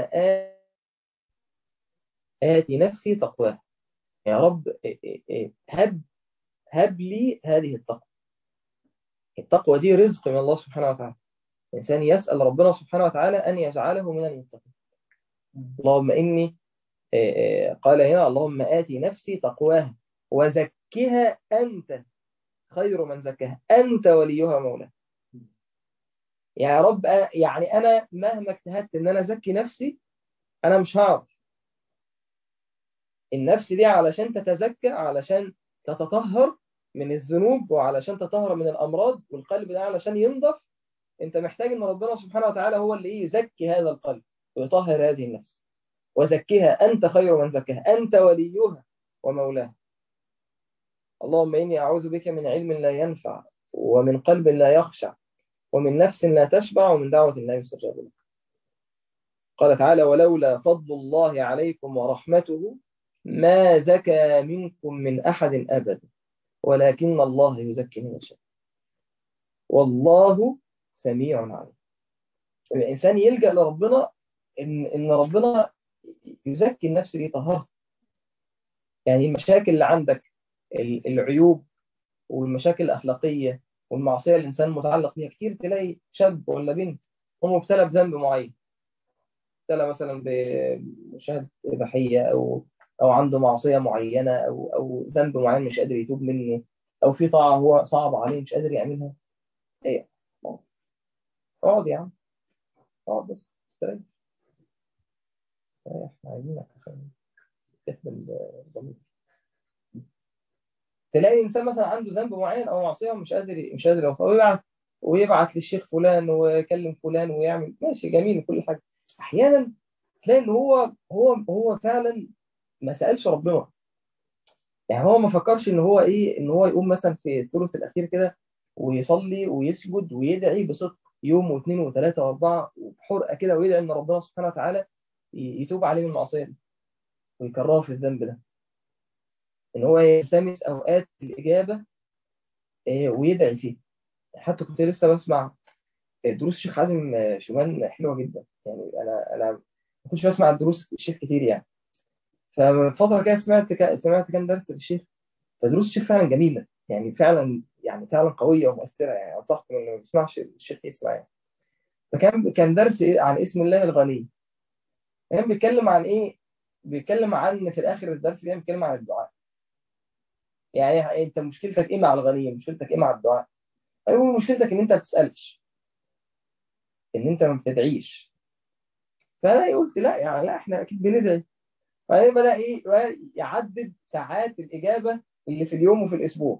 آت نفسي تقواها يا رب هب هب لي هذه التقوى التقوى دي رزق من الله سبحانه وتعالى الإنسان يسأل ربنا سبحانه وتعالى أن يجعله من المتقين اللهم إني قال هنا اللهم آتي نفسي تقواها وزكها أنت خير من زكاها أنت وليها مولاها يا رب يعني أنا مهما اجتهدت إن أنا أزكي نفسي أنا مش هعرف النفس دي علشان تتزكى علشان تتطهر من الذنوب وعلشان تطهر من الأمراض والقلب ده علشان ينضف أنت محتاج إن ربنا سبحانه وتعالى هو اللي إيه يزكي هذا القلب ويطهر هذه النفس وزكها أنت خير من زكاها أنت وليها ومولاها اللهم إني أعوذ بك من علم لا ينفع ومن قلب لا يخشع ومن نفس لا تشبع ومن دعوة لا يستجاب لك قال تعالى ولولا فضل الله عليكم ورحمته ما زكى منكم من أحد أبدا ولكن الله يزكي من يشاء والله سميع عليم الإنسان يلجأ لربنا إن, إن ربنا يزكي النفس دي طهرها يعني المشاكل اللي عندك العيوب والمشاكل الأخلاقية والمعصية الإنسان متعلق بيها كتير تلاقي شاب ولا بنت هو مبتلى بذنب معين مبتلى مثلا بمشاهدة إباحية أو أو عنده معصية معينة أو أو ذنب معين مش قادر يتوب منه أو في طاعة هو صعب عليه مش قادر يعملها إيه اقعد يا عم اقعد بس استريح استريح احنا عايزينك عشان تقبل الضمير تلاقي انسان مثلا عنده ذنب معين او معصيه ومش قادر مش قادر يوفق ويبعت ويبعت للشيخ فلان ويكلم فلان ويعمل ماشي جميل كل حاجه احيانا تلاقي ان هو هو هو فعلا ما سالش ربنا يعني هو ما فكرش ان هو ايه ان هو يقوم مثلا في الثلث الاخير كده ويصلي ويسجد ويدعي بصدق يوم واثنين وثلاثه واربعه وبحرقه كده ويدعي ان ربنا سبحانه وتعالى يتوب عليه من المعصيه دي ويكرهه في الذنب ده ان هو يلتمس اوقات الاجابه ويدعي فيه حتى كنت لسه بسمع دروس الشيخ حازم شومان حلوه جدا يعني انا انا ما كنتش بسمع دروس الشيخ كتير يعني ففتره كده سمعت ك... سمعت كام درس للشيخ فدروس الشيخ فعلا جميله يعني فعلا يعني فعلا قويه ومؤثره يعني انصحكم انه ما تسمعش الشيخ يسمع يعني فكان كان درس عن اسم الله الغني كان بيتكلم عن ايه بيتكلم عن في الاخر الدرس ده بيتكلم عن الدعاء يعني انت مشكلتك ايه مع الغني مشكلتك ايه مع الدعاء ايوه مشكلتك ان انت ما بتسالش ان انت ما بتدعيش فانا قلت لا يعني لا احنا اكيد بندعي فبعدين بدا ايه يعدد ساعات الاجابه اللي في اليوم وفي الاسبوع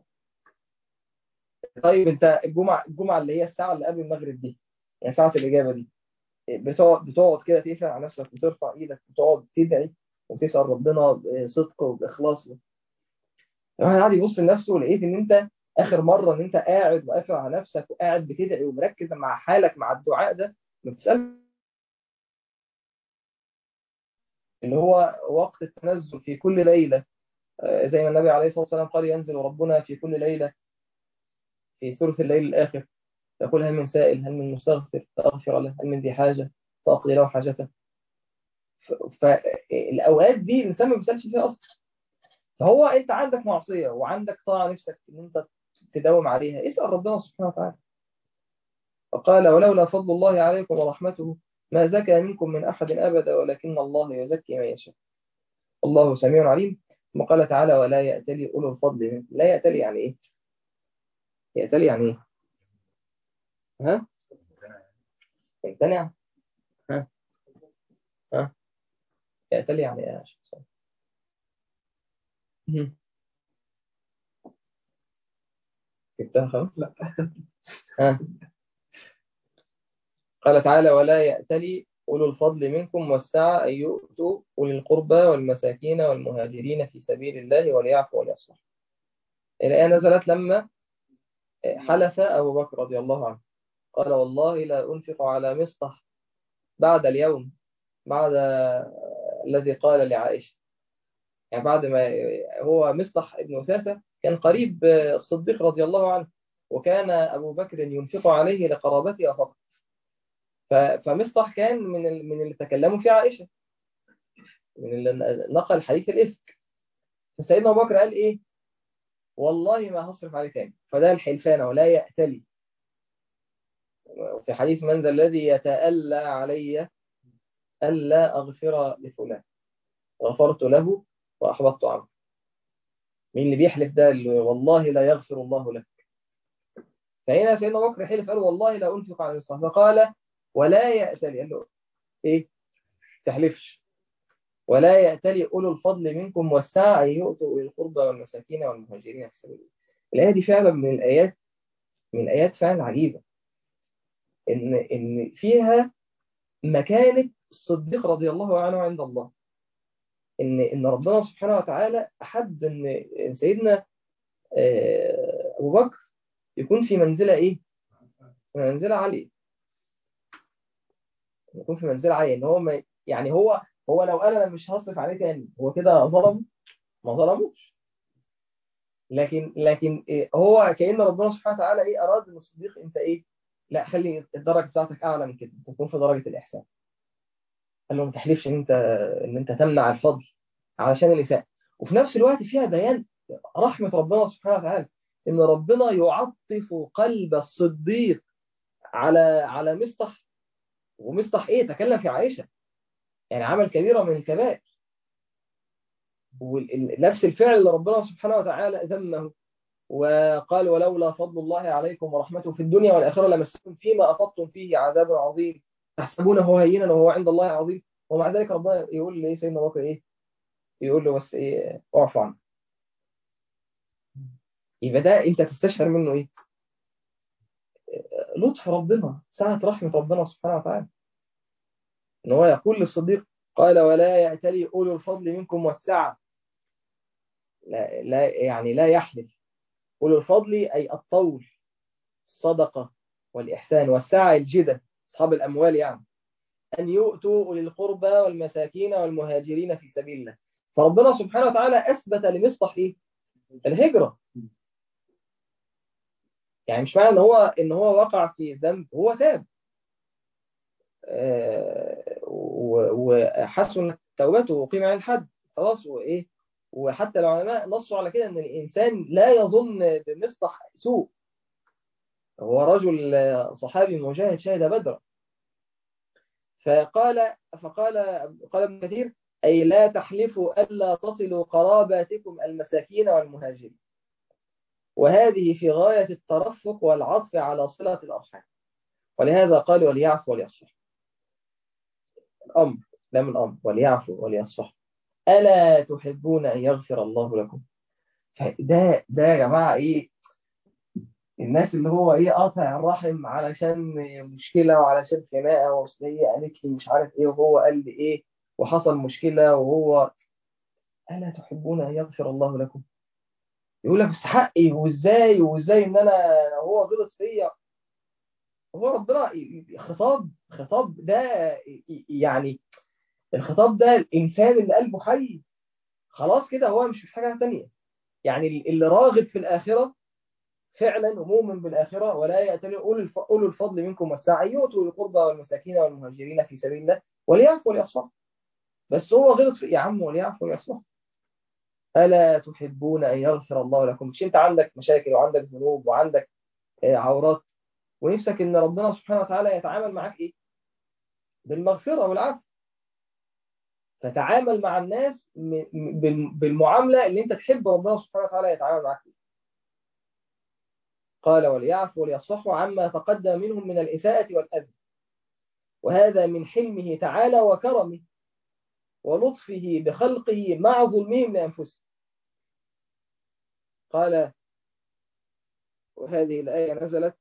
طيب انت الجمعه الجمعه اللي هي الساعه اللي قبل المغرب دي يعني ساعه الاجابه دي بتقعد بتقعد كده تقفل على نفسك وترفع ايدك وتقعد تدعي وتسال ربنا بصدق وباخلاص الواحد قاعد يبص لنفسه ولقيت ان انت اخر مره ان انت قاعد وقافل على نفسك وقاعد بتدعي ومركز مع حالك مع الدعاء ده ما بتسال اللي هو وقت التنزل في كل ليله زي ما النبي عليه الصلاه والسلام قال ينزل ربنا في كل ليله في ثلث الليل الاخر يقول هل من سائل هل من مستغفر فاغفر له هل من ذي حاجه فاقضي له حاجته فالاوقات دي الانسان ما بيسالش فيها اصلا فهو انت عندك معصيه وعندك طاعه نفسك ان انت تداوم عليها اسال ربنا سبحانه وتعالى فقال ولولا فضل الله عليكم ورحمته ما زكى منكم من احد ابدا ولكن الله يزكي من يشاء الله سميع عليم ثم قال تعالى ولا يأتلي أولو الفضل منكم لا يأتلي يعني إيه؟ يأتلي يعني إيه؟ ها؟ يمتنع؟ ها؟ ها؟ يأتلي يعني إيه يا شخص؟ جبتها خلاص؟ لا ها؟ قال تعالى ولا يأتلي أولو الفضل منكم والسعة أن يؤتوا أولي القربى والمساكين والمهاجرين في سبيل الله وليعفوا وليصلحوا الآية نزلت لما حلف أبو بكر رضي الله عنه قال والله لا أنفق على مصطح بعد اليوم بعد الذي قال لعائشة يعني بعد ما هو مصطح ابن وثاثة كان قريب الصديق رضي الله عنه وكان أبو بكر ينفق عليه لقرابته فقط فمصطح كان من من اللي تكلموا فيه عائشة من اللي نقل حديث الإفك فسيدنا أبو بكر قال إيه والله ما هصرف عليه تاني فده الحلفان ولا يأتلي في حديث من ذا الذي يتألى علي ألا أغفر لفلان غفرت له وأحبطت عنه مين اللي بيحلف ده اللي والله لا يغفر الله لك فهنا سيدنا بكر حلف قال والله لا أنفق على المصطفى فقال ولا يأتلي قال له إيه تحلفش ولا يأتلي أولو الفضل منكم والسعة أن يؤتوا أولي القربى والمساكين والمهاجرين في سبيل الله الآية دي فعلا من الآيات من الآيات فعلا عجيبة إن إن فيها مكانة الصديق رضي الله عنه عند الله إن إن ربنا سبحانه وتعالى أحب إن سيدنا أبو بكر يكون في منزلة إيه؟ في منزلة عالية يكون في منزلة عالية إن هو ما يعني هو هو لو قال أنا مش هصرف عليه تاني هو كده ظلم ما ظلموش لكن لكن إيه هو كأن ربنا سبحانه وتعالى إيه أراد إن الصديق أنت إيه؟ لا خلي الدرجة بتاعتك أعلى من كده أنت تكون في درجة الإحسان قال له ما تحلفش إن أنت إن أنت تمنع الفضل علشان الإساءة وفي نفس الوقت فيها بيان رحمة ربنا سبحانه وتعالى إن ربنا يعطف قلب الصديق على على مصطح ومصطح إيه تكلم في عائشة يعني عمل كبيرة من الكبائر ونفس الفعل اللي ربنا سبحانه وتعالى ذمه وقال ولولا فضل الله عليكم ورحمته في الدنيا والآخرة لمسكم فيما أفضتم فيه عذاب عظيم تحسبونه هينا وهو عند الله عظيم ومع ذلك ربنا يقول لي سيدنا بكر إيه يقول له بس إيه اعفو عنه يبقى ده أنت تستشعر منه إيه لطف ربنا سعة رحمة ربنا سبحانه وتعالى إن هو يقول للصديق قال ولا يأتلي أولو الفضل منكم والسعة لا, لا يعني لا يحلف أولو الفضل أي الطول الصدقة والإحسان والسعة الجدة أصحاب الأموال يعني أن يؤتوا أولي القربى والمساكين والمهاجرين في سبيل الله فربنا سبحانه وتعالى أثبت لمصطح إيه؟ الهجرة يعني مش معنى إن هو إن هو وقع في ذنب هو تاب آه وحسن توبته وقيم عن الحد خلاص وإيه وحتى العلماء نصوا على كده ان الانسان لا يظن بمصطح سوء هو رجل صحابي مجاهد شهد بدرا فقال فقال قال ابن كثير اي لا تحلفوا الا تصلوا قراباتكم المساكين والمهاجرين وهذه في غايه الترفق والعطف على صله الارحام ولهذا قال وليعفو وليصفح الامر لا من الامر وليعفو وليصفح ألا تحبون أن يغفر الله لكم ده ده يا جماعة إيه الناس اللي هو إيه قاطع الرحم علشان مشكلة وعلشان خناقة وأصل هي قالت لي مش عارف إيه وهو قال لي إيه وحصل مشكلة وهو ألا تحبون أن يغفر الله لكم يقول لك بس حقي وإزاي وإزاي إن أنا هو غلط فيا هو ربنا خطاب خطاب ده يعني الخطاب ده الإنسان اللي قلبه حي خلاص كده هو مش في حاجة تانية يعني اللي راغب في الآخرة فعلا ومؤمن بالآخرة ولا يأتلي أولو الفضل منكم والسعة يؤتوا القربى والمساكين والمهاجرين في سبيل الله وليعفوا وليصفحوا بس هو غلط في يا عم وليعفوا وليصفحوا ألا تحبون أن يغفر الله لكم مش أنت عندك مشاكل وعندك ذنوب وعندك عورات ونفسك إن ربنا سبحانه وتعالى يتعامل معك إيه بالمغفرة والعفو فتعامل مع الناس بالمعاملة اللي انت تحب ربنا سبحانه وتعالى يتعامل معك قال وليعفوا وليصفحوا عما تقدم منهم من الإساءة والأذى وهذا من حلمه تعالى وكرمه ولطفه بخلقه مع ظلمهم لأنفسهم قال وهذه الآية نزلت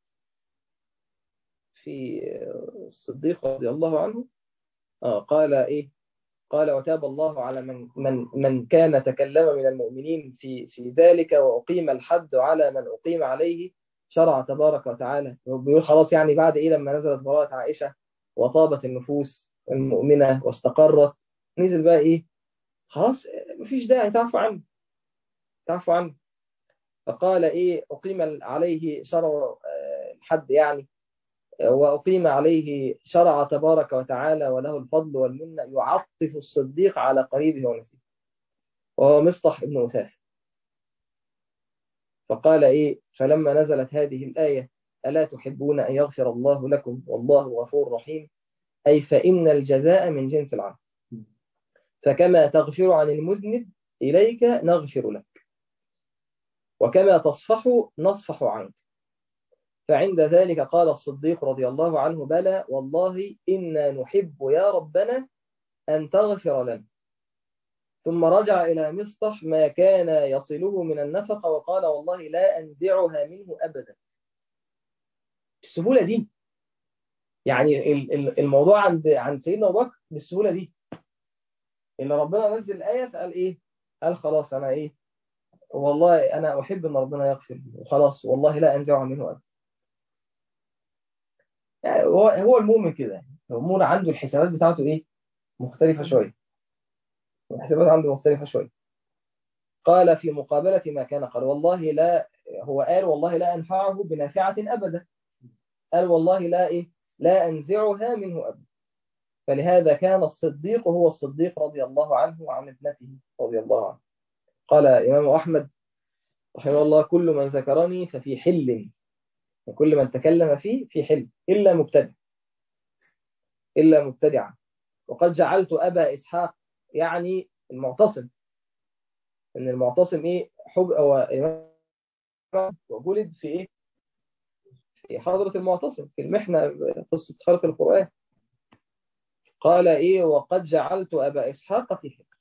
في الصديق رضي الله عنه آه قال إيه قال وتاب الله على من من من كان تكلم من المؤمنين في في ذلك واقيم الحد على من اقيم عليه شرع تبارك وتعالى بيقول خلاص يعني بعد ايه لما نزلت براءة عائشة وطابت النفوس المؤمنة واستقرت نزل بقى ايه خلاص مفيش داعي تعفو عنه تعفو عنه فقال ايه اقيم عليه شرع الحد يعني وأقيم عليه شرع تبارك وتعالى وله الفضل والمنة يعطف الصديق على قريبه ونسيه وهو مصطح ابن أساف فقال إيه فلما نزلت هذه الآية ألا تحبون أن يغفر الله لكم والله غفور رحيم أي فإن الجزاء من جنس العمل فكما تغفر عن المذنب إليك نغفر لك وكما تصفح نصفح عنك فعند ذلك قال الصديق رضي الله عنه بلى والله إنا نحب يا ربنا أن تغفر لنا ثم رجع إلى مصطح ما كان يصله من النفقة وقال والله لا أنزعها منه أبدا بالسهولة دي يعني الموضوع عند عند سيدنا أبو بكر بالسهولة دي اللي ربنا نزل الآية فقال إيه قال خلاص أنا إيه والله أنا أحب أن ربنا يغفر وخلاص والله لا أنزعها منه أبدا يعني هو هو المؤمن كده يعني المؤمن عنده الحسابات بتاعته إيه مختلفة شوية الحسابات عنده مختلفة شوية قال في مقابلة ما كان قال والله لا هو قال والله لا أنفعه بنافعة أبدا قال والله لا إيه لا أنزعها منه أبدا فلهذا كان الصديق هو الصديق رضي الله عنه وعن ابنته رضي الله عنه قال إمام أحمد رحمه الله كل من ذكرني ففي حل وكل من تكلم فيه في حل إلا مبتدع إلا مبتدعا وقد جعلت أبا إسحاق يعني المعتصم إن المعتصم إيه حب أو إمام وجلد في إيه في حضرة المعتصم في المحنة قصة خلق القرآن قال إيه وقد جعلت أبا إسحاق في حكم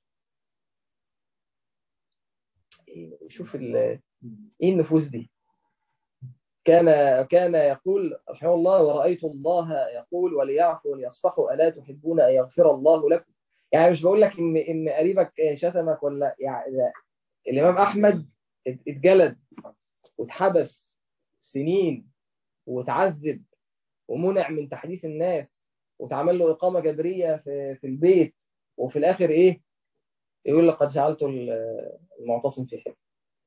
شوف إيه النفوس دي كان كان يقول رحمه الله ورأيت الله يقول وليعفوا وليصفحوا ألا تحبون أن يغفر الله لكم يعني مش بقول لك إن إن قريبك شتمك ولا يعني الإمام أحمد اتجلد واتحبس سنين وتعذب ومنع من تحديث الناس وتعمل له إقامة جبرية في, في البيت وفي الآخر إيه يقول لقد جعلت المعتصم في حب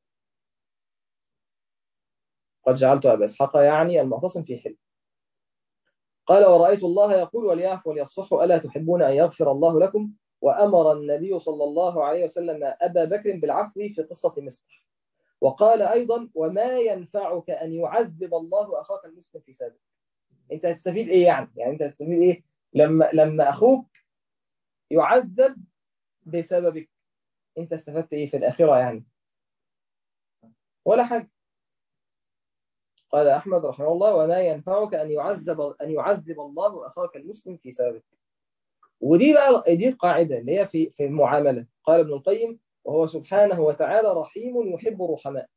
قد جعلت أبا إسحاق يعني المعتصم في حل قال ورأيت الله يقول وليعفوا وليصفحوا ألا تحبون أن يغفر الله لكم وأمر النبي صلى الله عليه وسلم أبا بكر بالعفو في قصة مصر وقال أيضا وما ينفعك أن يعذب الله أخاك المسلم في سابق أنت هتستفيد إيه يعني يعني أنت هتستفيد إيه لما, لما أخوك يعذب بسببك أنت استفدت إيه في الآخرة يعني ولا حاجة قال أحمد رحمه الله وما ينفعك أن يعذب أن يعذب الله أخاك المسلم في سابق ودي بقى دي القاعدة اللي هي في في المعاملة قال ابن القيم وهو سبحانه وتعالى رحيم يحب الرحماء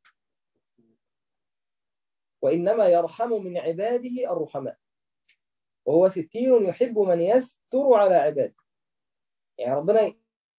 وإنما يرحم من عباده الرحماء وهو ستير يحب من يستر على عباده يعني ربنا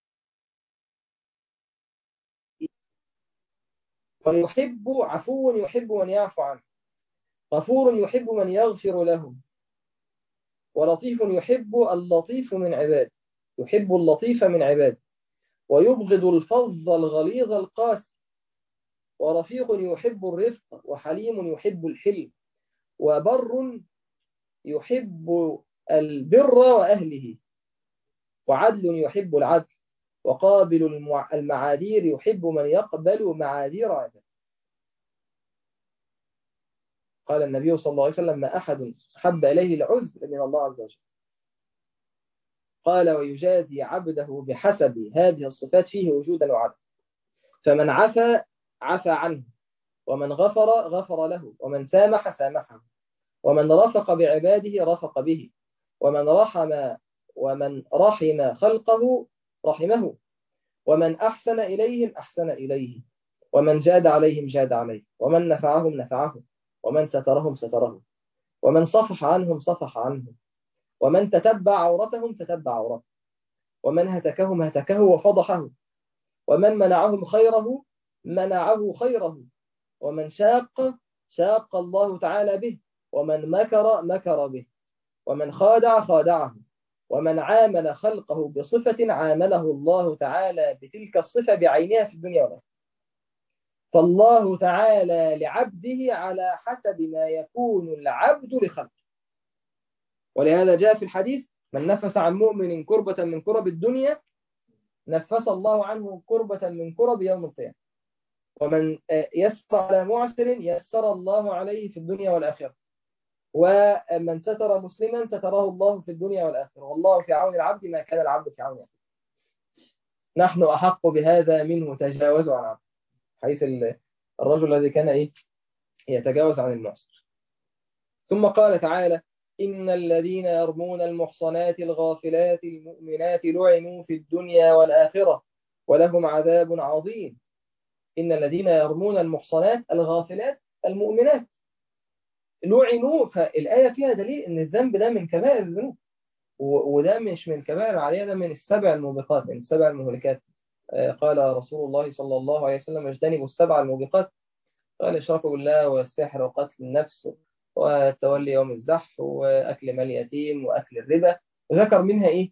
ويحب عفو يحب من يعفو عنه غفور يحب من يغفر له ولطيف يحب اللطيف من عباده يحب اللطيف من عباده ويبغض الفظ الغليظ القاسي ورفيق يحب الرفق وحليم يحب الحلم وبر يحب البر وأهله وعدل يحب العدل وقابل المعاذير يحب من يقبل معاذير عباده قال النبي صلى الله عليه وسلم ما أحد حب إليه العذر من الله عز وجل قال ويجازي عبده بحسب هذه الصفات فيه وجودا وعدم فمن عفى عفى عنه ومن غفر غفر له ومن سامح سامحه ومن رفق بعباده رفق به ومن رحم ومن رحم خلقه رحمه ومن أحسن إليهم أحسن إليه ومن جاد عليهم جاد عليه ومن نفعهم نفعهم ومن سترهم سترهم ومن صفح عنهم صفح عنهم ومن تتبع عورتهم تتبع عورته ومن هتكهم هتكه وفضحه ومن منعهم خيره منعه خيره ومن شاق شاق الله تعالى به ومن مكر مكر به ومن خادع خادعه ومن عامل خلقه بصفة عامله الله تعالى بتلك الصفة بعينها في الدنيا والآخرة فالله تعالى لعبده على حسب ما يكون العبد لخلقه ولهذا جاء في الحديث من نفس عن مؤمن كربة من كرب الدنيا نفس الله عنه كربة من كرب يوم القيامة ومن يسر على معسر يسر الله عليه في الدنيا والآخرة ومن ستر مسلما ستره الله في الدنيا والآخرة والله في عون العبد ما كان العبد في عون أخيه نحن أحق بهذا منه تجاوزوا عن عبد حيث الرجل الذي كان إيه يتجاوز عن المعسر ثم قال تعالى إن الذين يرمون المحصنات الغافلات المؤمنات لعنوا في الدنيا والآخرة ولهم عذاب عظيم إن الذين يرمون المحصنات الغافلات المؤمنات لعنوا فالآية فيها دليل إن الذنب ده من كبائر الذنوب وده مش من الكبائر العالية ده من السبع الموبقات من السبع المهلكات قال رسول الله صلى الله عليه وسلم اجتنبوا السبع الموبقات قال إشراك بالله والسحر وقتل النفس وتولي يوم الزحف وأكل مال اليتيم وأكل الربا وذكر منها إيه؟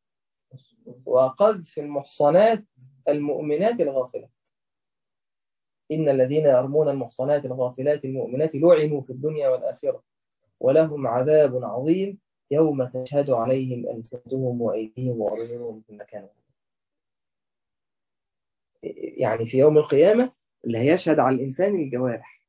وقذف المحصنات المؤمنات الغافلات إن الذين يرمون المحصنات الغافلات المؤمنات لعنوا في الدنيا والآخرة ولهم عذاب عظيم يوم تشهد عليهم ألسنتهم وأيديهم وأرجلهم في المكان يعني في يوم القيامة اللي هيشهد على الإنسان الجوارح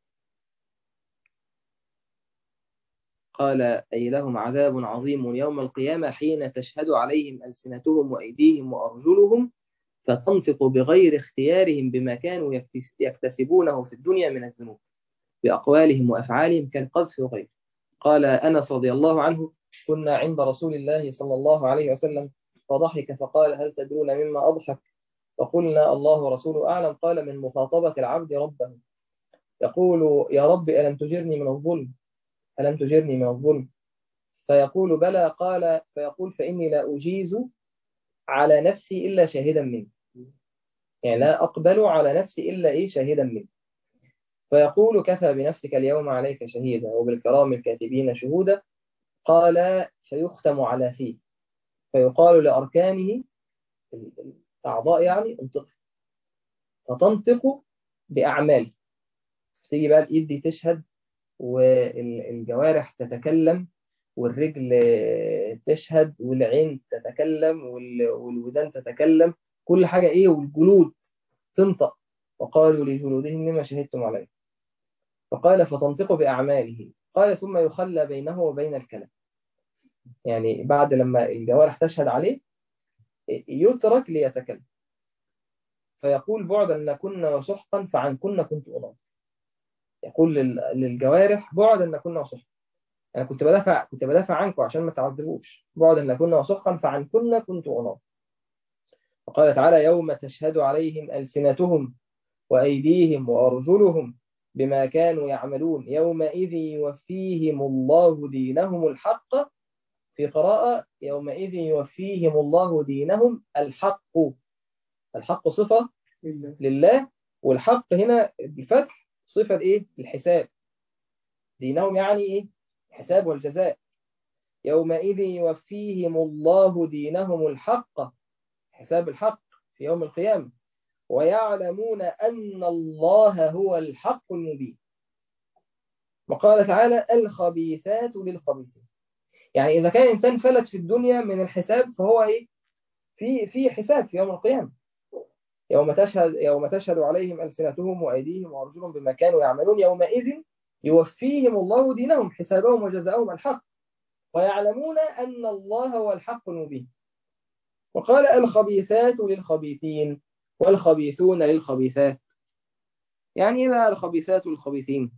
قال أي لهم عذاب عظيم يوم القيامة حين تشهد عليهم ألسنتهم وأيديهم وأرجلهم فتنطق بغير اختيارهم بما كانوا يكتسبونه في الدنيا من الذنوب بأقوالهم وأفعالهم كالقذف وغيره قال أنس رضي الله عنه كنا عند رسول الله صلى الله عليه وسلم فضحك فقال هل تدرون مما أضحك فقلنا الله ورسوله أعلم قال من مخاطبة العبد ربه يقول يا رب ألم تجرني من الظلم ألم تجرني من الظلم فيقول بلى قال فيقول فإني لا أجيز على نفسي إلا شاهدا مني يعني لا أقبل على نفسي إلا إيه شاهدا مني فيقول كفى بنفسك اليوم عليك شهيدا وبالكرام الكاتبين شهودا قال فيختم على فيه فيقال لأركانه الأعضاء يعني انطق فتنطق بأعمال تيجي بقى الإيد دي تشهد والجوارح تتكلم والرجل تشهد والعين تتكلم والودان تتكلم كل حاجة إيه والجلود تنطق وقالوا لجلودهم لما شهدتم عليه فقال فتنطق بأعماله قال ثم يخلى بينه وبين الكلام يعني بعد لما الجوارح تشهد عليه يترك ليتكلم فيقول بعدا لكن وسحقا فعن كنا كنت أناظر يقول للجوارح بعدا لكن وسحقا أنا كنت بدافع كنت بدافع عنكم عشان ما تعذبوش بعدا لكن وسحقا فعن كنا كنت أناظر وقال تعالى يوم تشهد عليهم ألسنتهم وأيديهم وأرجلهم بما كانوا يعملون يومئذ يوفيهم الله دينهم الحق في قراءة يومئذ يوفيهم الله دينهم الحق الحق صفة لله والحق هنا بالفتح صفة إيه؟ الحساب دينهم يعني إيه؟ الحساب والجزاء يومئذ يوفيهم الله دينهم الحق حساب الحق في يوم القيامة ويعلمون أن الله هو الحق المبين وقال تعالى الخبيثات للخبيثين يعني إذا كان إنسان فلت في الدنيا من الحساب فهو إيه في في حساب في يوم القيامة يوم تشهد يوم تشهد عليهم ألسنتهم وأيديهم وأرجلهم بما كانوا يعملون يومئذ يوفيهم الله دينهم حسابهم وجزاؤهم الحق ويعلمون أن الله هو الحق المبين وقال الخبيثات للخبيثين والخبيثون للخبيثات يعني ايه بقى الخبيثات للخبيثين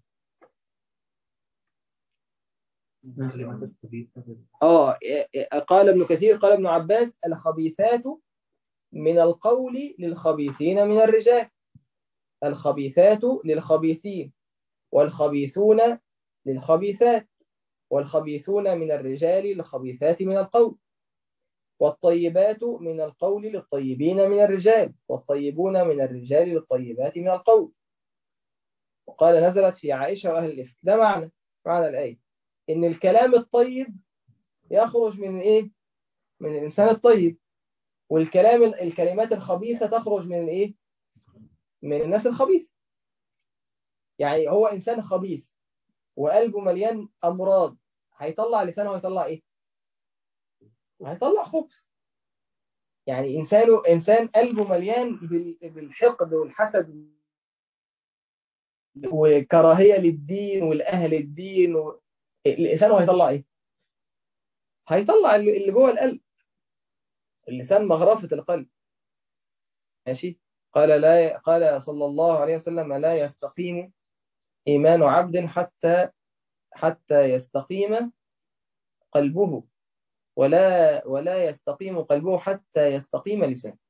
اه قال ابن كثير قال ابن عباس الخبيثات من القول للخبيثين من الرجال الخبيثات للخبيثين والخبيثون للخبيثات والخبيثون من الرجال للخبيثات من القول والطيبات من القول للطيبين من الرجال والطيبون من الرجال للطيبات من القول وقال نزلت في عائشة وأهل الإفك ده معنى معنى الآية إن الكلام الطيب يخرج من إيه؟ من الإنسان الطيب والكلام الكلمات الخبيثة تخرج من الإيه؟ من الناس الخبيث يعني هو إنسان خبيث وقلبه مليان أمراض هيطلع لسانه هيطلع إيه؟ هيطلع خبث يعني إنسانه إنسان قلبه مليان بالحقد والحسد وكراهية للدين والأهل الدين و... اللسان هيطلع ايه هيطلع اللي اللي جوه القلب اللسان مغرفة القلب ماشي قال لا قال صلى الله عليه وسلم لا يستقيم إيمان عبد حتى حتى يستقيم قلبه ولا ولا يستقيم قلبه حتى يستقيم لسانه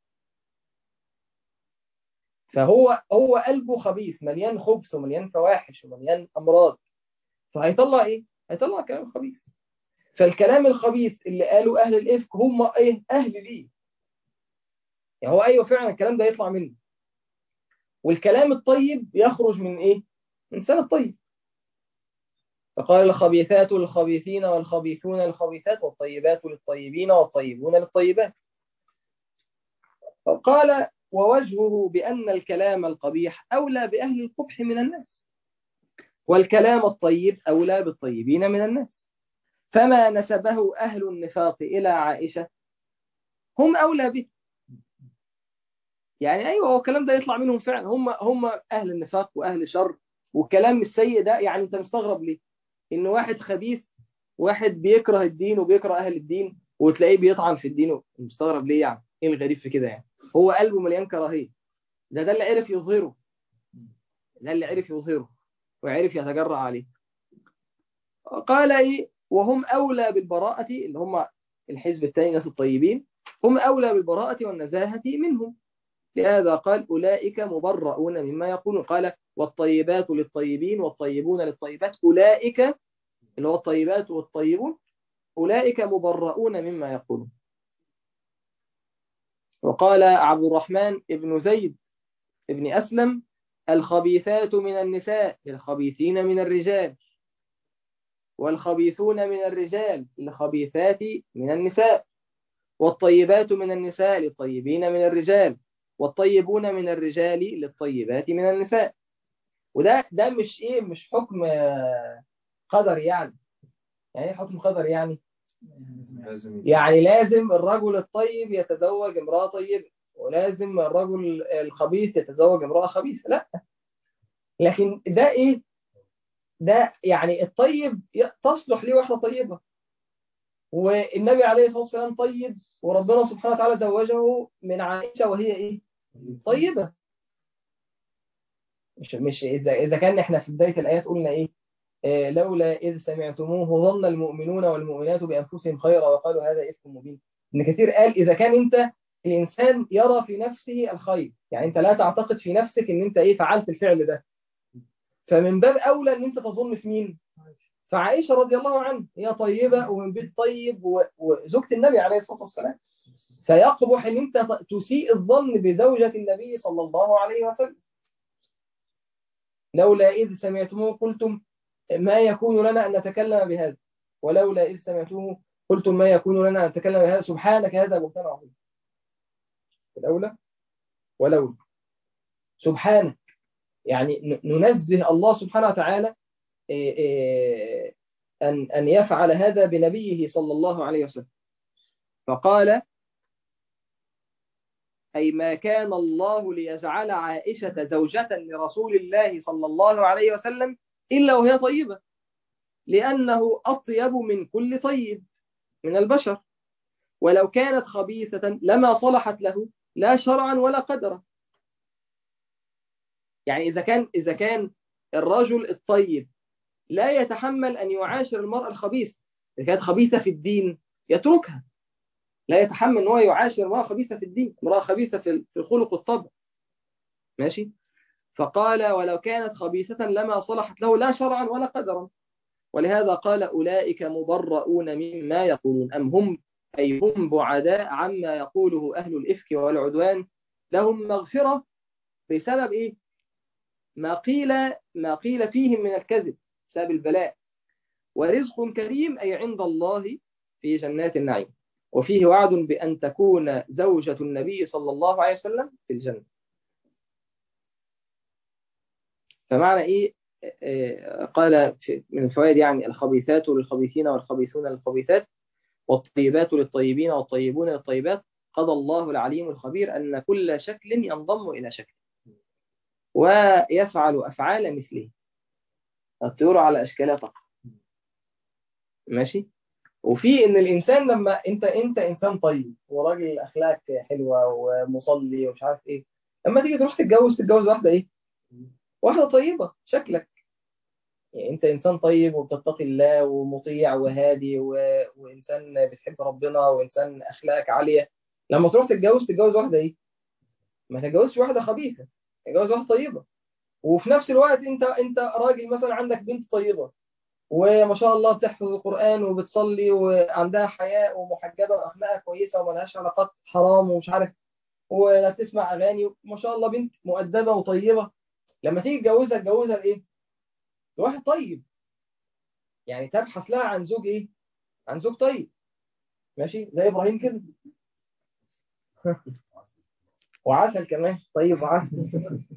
فهو هو قلبه خبيث مليان خبث ومليان فواحش ومليان امراض فهيطلع ايه هيطلع كلام خبيث فالكلام الخبيث اللي قاله اهل الافك هم ايه اهل ليه يعني هو ايوه فعلا الكلام ده يطلع منه والكلام الطيب يخرج من ايه من لسان الطيب فقال الخبيثات للخبيثين والخبيثون للخبيثات والطيبات للطيبين والطيبون للطيبات فقال ووجهه بأن الكلام القبيح أولى بأهل القبح من الناس والكلام الطيب أولى بالطيبين من الناس فما نسبه أهل النفاق إلى عائشة هم أولى به يعني أيوة هو الكلام ده يطلع منهم فعلا هم هم أهل النفاق وأهل شر والكلام السيء ده يعني أنت مستغرب ليه إن واحد خبيث واحد بيكره الدين وبيكره أهل الدين وتلاقيه بيطعن في الدين مستغرب ليه يعني إيه الغريب في كده يعني هو قلبه مليان كراهية ده ده اللي عرف يظهره ده اللي عرف يظهره وعرف يتجرأ عليه قال إيه وهم أولى بالبراءة اللي هم الحزب الثاني ناس الطيبين هم أولى بالبراءة والنزاهة منهم لهذا قال أولئك مبرؤون مما يقولون قال والطيبات للطيبين والطيبون للطيبات أولئك اللي هو الطيبات والطيبون أولئك مبرؤون مما يقولون وقال عبد الرحمن ابن زيد ابن أسلم الخبيثات من النساء للخبيثين من الرجال والخبيثون من الرجال للخبيثات من النساء والطيبات من النساء للطيبين من الرجال والطيبون من الرجال للطيبات من النساء وده ده مش ايه مش حكم قدر يعني يعني حكم قدر يعني يعني لازم الرجل الطيب يتزوج امرأة طيبة ولازم الرجل الخبيث يتزوج امرأة خبيثة لا لكن ده ايه ده يعني الطيب تصلح ليه واحدة طيبة والنبي عليه الصلاة والسلام طيب وربنا سبحانه وتعالى زوجه من عائشة وهي ايه طيبة مش مش اذا اذا كان احنا في بداية الآيات قلنا ايه آه لولا إذ سمعتموه ظن المؤمنون والمؤمنات بأنفسهم خيرا وقالوا هذا إفك مبين ابن كثير قال إذا كان أنت الإنسان يرى في نفسه الخير يعني أنت لا تعتقد في نفسك أن أنت إيه فعلت الفعل ده فمن باب أولى أن أنت تظن في مين فعائشة رضي الله عنها هي طيبة ومن بيت طيب وزوجة النبي عليه الصلاة والسلام فيقبح أن أنت تسيء الظن بزوجة النبي صلى الله عليه وسلم لولا إذ سمعتموه قلتم ما يكون لنا أن نتكلم بهذا ولولا إذ سمعتموه قلتم ما يكون لنا أن نتكلم بهذا سبحانك هذا بهتان عظيم الأولى ولولا سبحانك يعني ننزه الله سبحانه وتعالى أن أن يفعل هذا بنبيه صلى الله عليه وسلم فقال أي ما كان الله ليجعل عائشة زوجة لرسول الله صلى الله عليه وسلم إلا وهي طيبة لأنه أطيب من كل طيب من البشر ولو كانت خبيثة لما صلحت له لا شرعا ولا قدرا يعني إذا كان إذا كان الرجل الطيب لا يتحمل أن يعاشر المرأة الخبيثة إذا كانت خبيثة في الدين يتركها لا يتحمل أن هو يعاشر امرأة خبيثة في الدين امرأة خبيثة في الخلق والطبع ماشي فقال ولو كانت خبيثة لما صلحت له لا شرعا ولا قدرا ولهذا قال أولئك مبرؤون مما يقولون أم هم أي هم بعداء عما يقوله أهل الإفك والعدوان لهم مغفرة بسبب إيه؟ ما قيل ما قيل فيهم من الكذب بسبب البلاء ورزق كريم أي عند الله في جنات النعيم وفيه وعد بأن تكون زوجة النبي صلى الله عليه وسلم في الجنة فمعنى إيه قال من الفوائد يعني الخبيثات للخبيثين والخبيثون للخبيثات والطيبات للطيبين والطيبون للطيبات قضى الله العليم الخبير أن كل شكل ينضم إلى شكل ويفعل أفعال مثله الطيور على أشكالها تقع ماشي وفي ان الانسان لما انت انت انسان طيب وراجل اخلاقك حلوه ومصلي ومش عارف ايه لما تيجي تروح تتجوز تتجوز واحده ايه واحده طيبه شكلك يعني انت انسان طيب وبتتقي الله ومطيع وهادي و... وانسان بتحب ربنا وانسان اخلاقك عاليه لما تروح تتجوز تتجوز واحده ايه ما تتجوزش واحده خبيثه تتجوز واحده طيبه وفي نفس الوقت انت انت راجل مثلا عندك بنت طيبه وما شاء الله بتحفظ القرآن وبتصلي وعندها حياء ومحجبة وأخلاقها كويسة وملهاش علاقات حرام ومش عارف ولا بتسمع أغاني ما شاء الله بنت مؤدبة وطيبة لما تيجي تجوزها تجوزها لإيه؟ لواحد طيب يعني تبحث لها عن زوج إيه؟ عن زوج طيب ماشي زي إبراهيم كده وعسل كمان طيب وعسل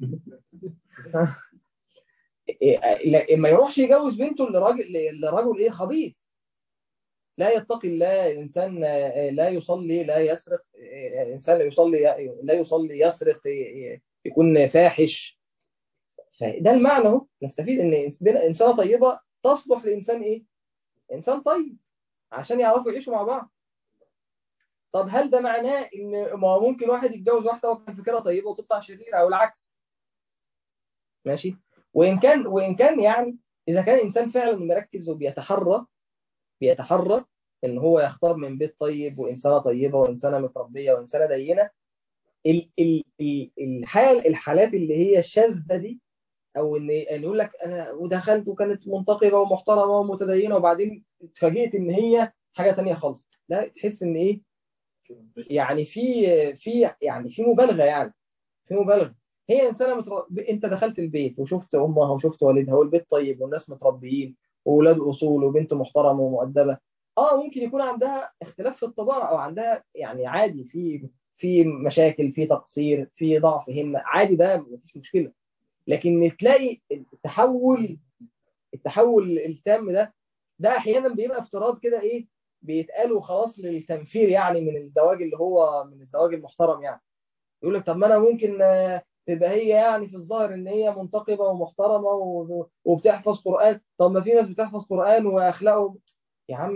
ما يروحش يجوز بنته لراجل لرجل ايه خبيث لا يتقي الله انسان لا يصلي لا يسرق انسان لا يصلي لا يصلي يسرق يكون فاحش فده المعنى اهو نستفيد ان انسانه طيبه تصلح لانسان ايه انسان طيب عشان يعرفوا يعيشوا مع بعض طب هل ده معناه ان ما ممكن واحد يتجوز واحده وكان فكرها طيبه وتطلع شريره او العكس ماشي وإن كان وإن كان يعني إذا كان إنسان فعلا مركز وبيتحرى بيتحرى إن هو يختار من بيت طيب وإنسانة طيبة وإنسانة متربية وإنسانة دينة ال ال ال الحال الحالات اللي هي الشاذة دي أو إن يقول لك أنا ودخلت وكانت منتقبة ومحترمة ومتدينة وبعدين اتفاجئت إن هي حاجة تانية خالص لا تحس إن إيه يعني في في يعني في مبالغة يعني في مبالغة هي انسانه متر... انت دخلت البيت وشفت امها وشفت والدها والبيت طيب والناس متربيين واولاد اصول وبنت محترمه ومؤدبه اه ممكن يكون عندها اختلاف في الطباع او عندها يعني عادي في في مشاكل في تقصير في ضعف همه عادي ده مفيش مشكله لكن تلاقي التحول التحول التام ده ده احيانا بيبقى افتراض كده ايه بيتقالوا خلاص للتنفير يعني من الزواج اللي هو من الزواج المحترم يعني يقول لك طب ما انا ممكن تبقى هي يعني في الظاهر ان هي منتقبه ومحترمه وبتحفظ قران طب ما في ناس بتحفظ قران واخلاقهم يا عم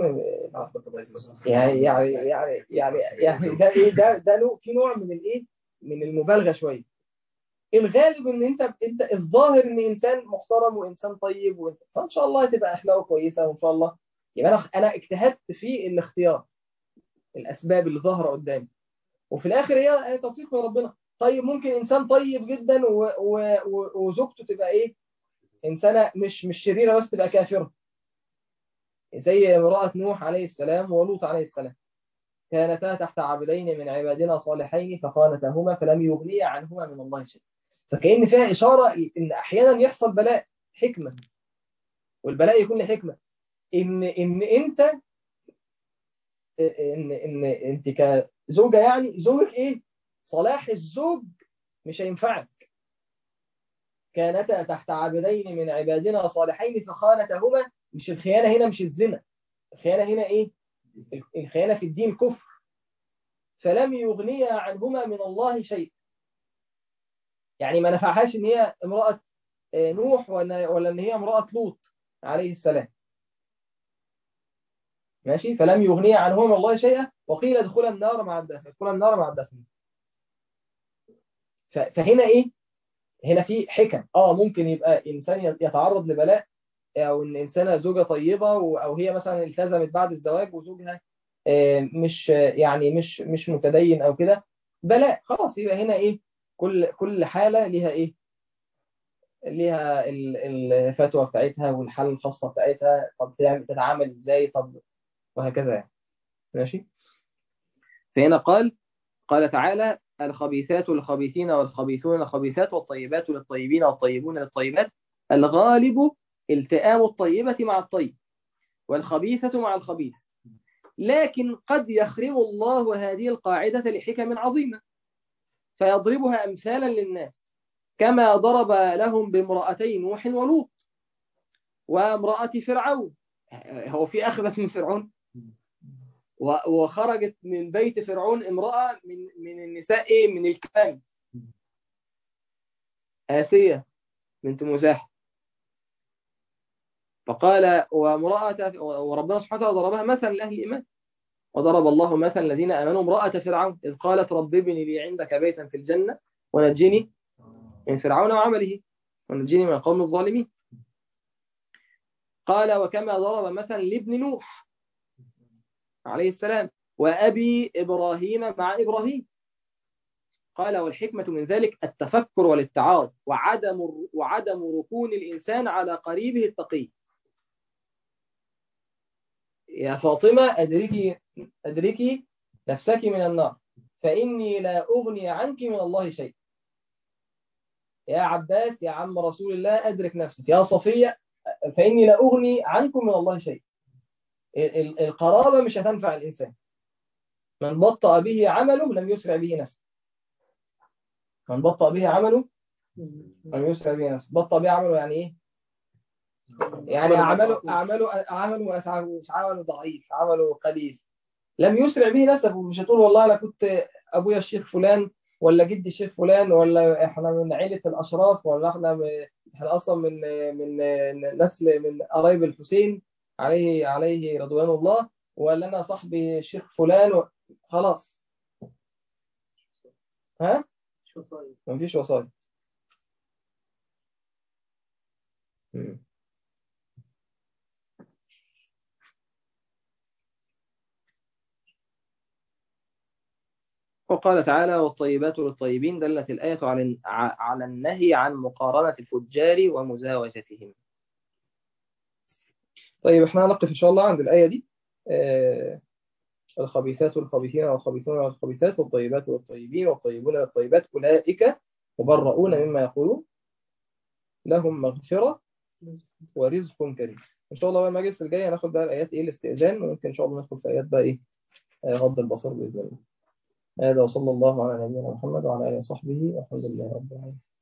يعني يعني يعني يعني يعني ده ايه ده ده له في نوع من الايه من المبالغه شويه الغالب ان انت انت الظاهر ان انسان محترم وانسان طيب وإنسان فان شاء الله هتبقى اخلاقه كويسه وان شاء الله يبقى انا انا اجتهدت في الاختيار الاسباب اللي ظاهره قدامي وفي الاخر هي توفيق من ربنا طيب ممكن انسان طيب جدا و... و... وزوجته تبقى ايه انسانه مش مش شريره بس تبقى كافره زي امراه نوح عليه السلام ولوط عليه السلام كانتا تحت عبدين من عبادنا صالحين فخانتاهما فلم يغنيا عنهما من الله شيء فكأن فيها إشارة إن أحيانا يحصل بلاء حكمة والبلاء يكون لحكمة إن إن أنت إن إن أنت كزوجة يعني زوجك إيه صلاح الزوج مش هينفعك كانتا تحت عبدين من عبادنا صالحين فخانتهما مش الخيانة هنا مش الزنا الخيانة هنا ايه الخيانة في الدين كفر فلم يغنيا عنهما من الله شيء يعني ما نفعهاش ان هي امرأة نوح ولا ان هي امرأة لوط عليه السلام ماشي فلم يغنيا عنهما من الله شيئا وقيل ادخلا النار مع الداخل ادخلا النار مع الداخل فهنا ايه هنا في حكم اه ممكن يبقى انسان يتعرض لبلاء او ان انسانه زوجه طيبه او هي مثلا التزمت بعد الزواج وزوجها مش يعني مش مش متدين او كده بلاء خلاص يبقى هنا ايه كل كل حاله ليها ايه ليها الفتوى بتاعتها والحل الخاصه بتاعتها طب تتعامل ازاي طب وهكذا يعني ماشي فهنا قال قال تعالى الخبيثات للخبيثين والخبيثون للخبيثات والطيبات للطيبين والطيبون للطيبات الغالب التئام الطيبة مع الطيب والخبيثة مع الخبيث لكن قد يخرم الله هذه القاعدة لحكم عظيمة فيضربها أمثالا للناس كما ضرب لهم بامرأتي نوح ولوط وامرأة فرعون هو في أخبث من فرعون وخرجت من بيت فرعون امرأة من من النساء ايه من الكلام آسية بنت مزاح فقال وامرأة وربنا سبحانه وتعالى ضربها مثلا لأهل الإيمان وضرب الله مثلا الذين آمنوا امرأة فرعون إذ قالت رب ابن لي عندك بيتا في الجنة ونجني من فرعون وعمله ونجني من القوم الظالمين قال وكما ضرب مثلا لابن نوح عليه السلام وأبي إبراهيم مع إبراهيم قال والحكمة من ذلك التفكر والاتعاظ وعدم وعدم ركون الإنسان على قريبه التقي يا فاطمة أدركي أدركي نفسك من النار فإني لا أغني عنك من الله شيء يا عباس يا عم رسول الله أدرك نفسك يا صفية فإني لا أغني عنكم من الله شيء القرابة مش هتنفع الإنسان من بطأ به عمله لم يسرع به نفسه من بطأ به عمله لم يسرع به نفسه بطأ به عمله يعني إيه؟ يعني أعمله أعمله أعمله مش عمله ضعيف عمله قليل لم يسرع به نفسه مش هتقول والله أنا كنت أبويا الشيخ فلان ولا جدي الشيخ فلان ولا احنا من عيلة الأشراف ولا احنا احنا أصلا من من نسل من قرايب الحسين عليه عليه رضوان الله ولا أنا صاحبي الشيخ فلان و... خلاص ها؟ مفيش وسايط وقال تعالى والطيبات للطيبين دلت الآية على على النهي عن مقارنة الفجار ومزاوجتهم طيب احنا هنقف إن شاء الله عند الآية دي آه الخبيثات والخبيثين والخبيثون والخبيثات والطيبات والطيبين والطيبون والطيبات أولئك مبرؤون مما يقولون لهم مغفرة ورزق كريم إن شاء الله بقى المجلس الجاي هناخد بقى الآيات إيه الاستئذان وممكن إن شاء الله ندخل في آيات بقى إيه غض البصر بإذن الله هذا وصلى الله على نبينا محمد وعلى آله وصحبه والحمد لله رب العالمين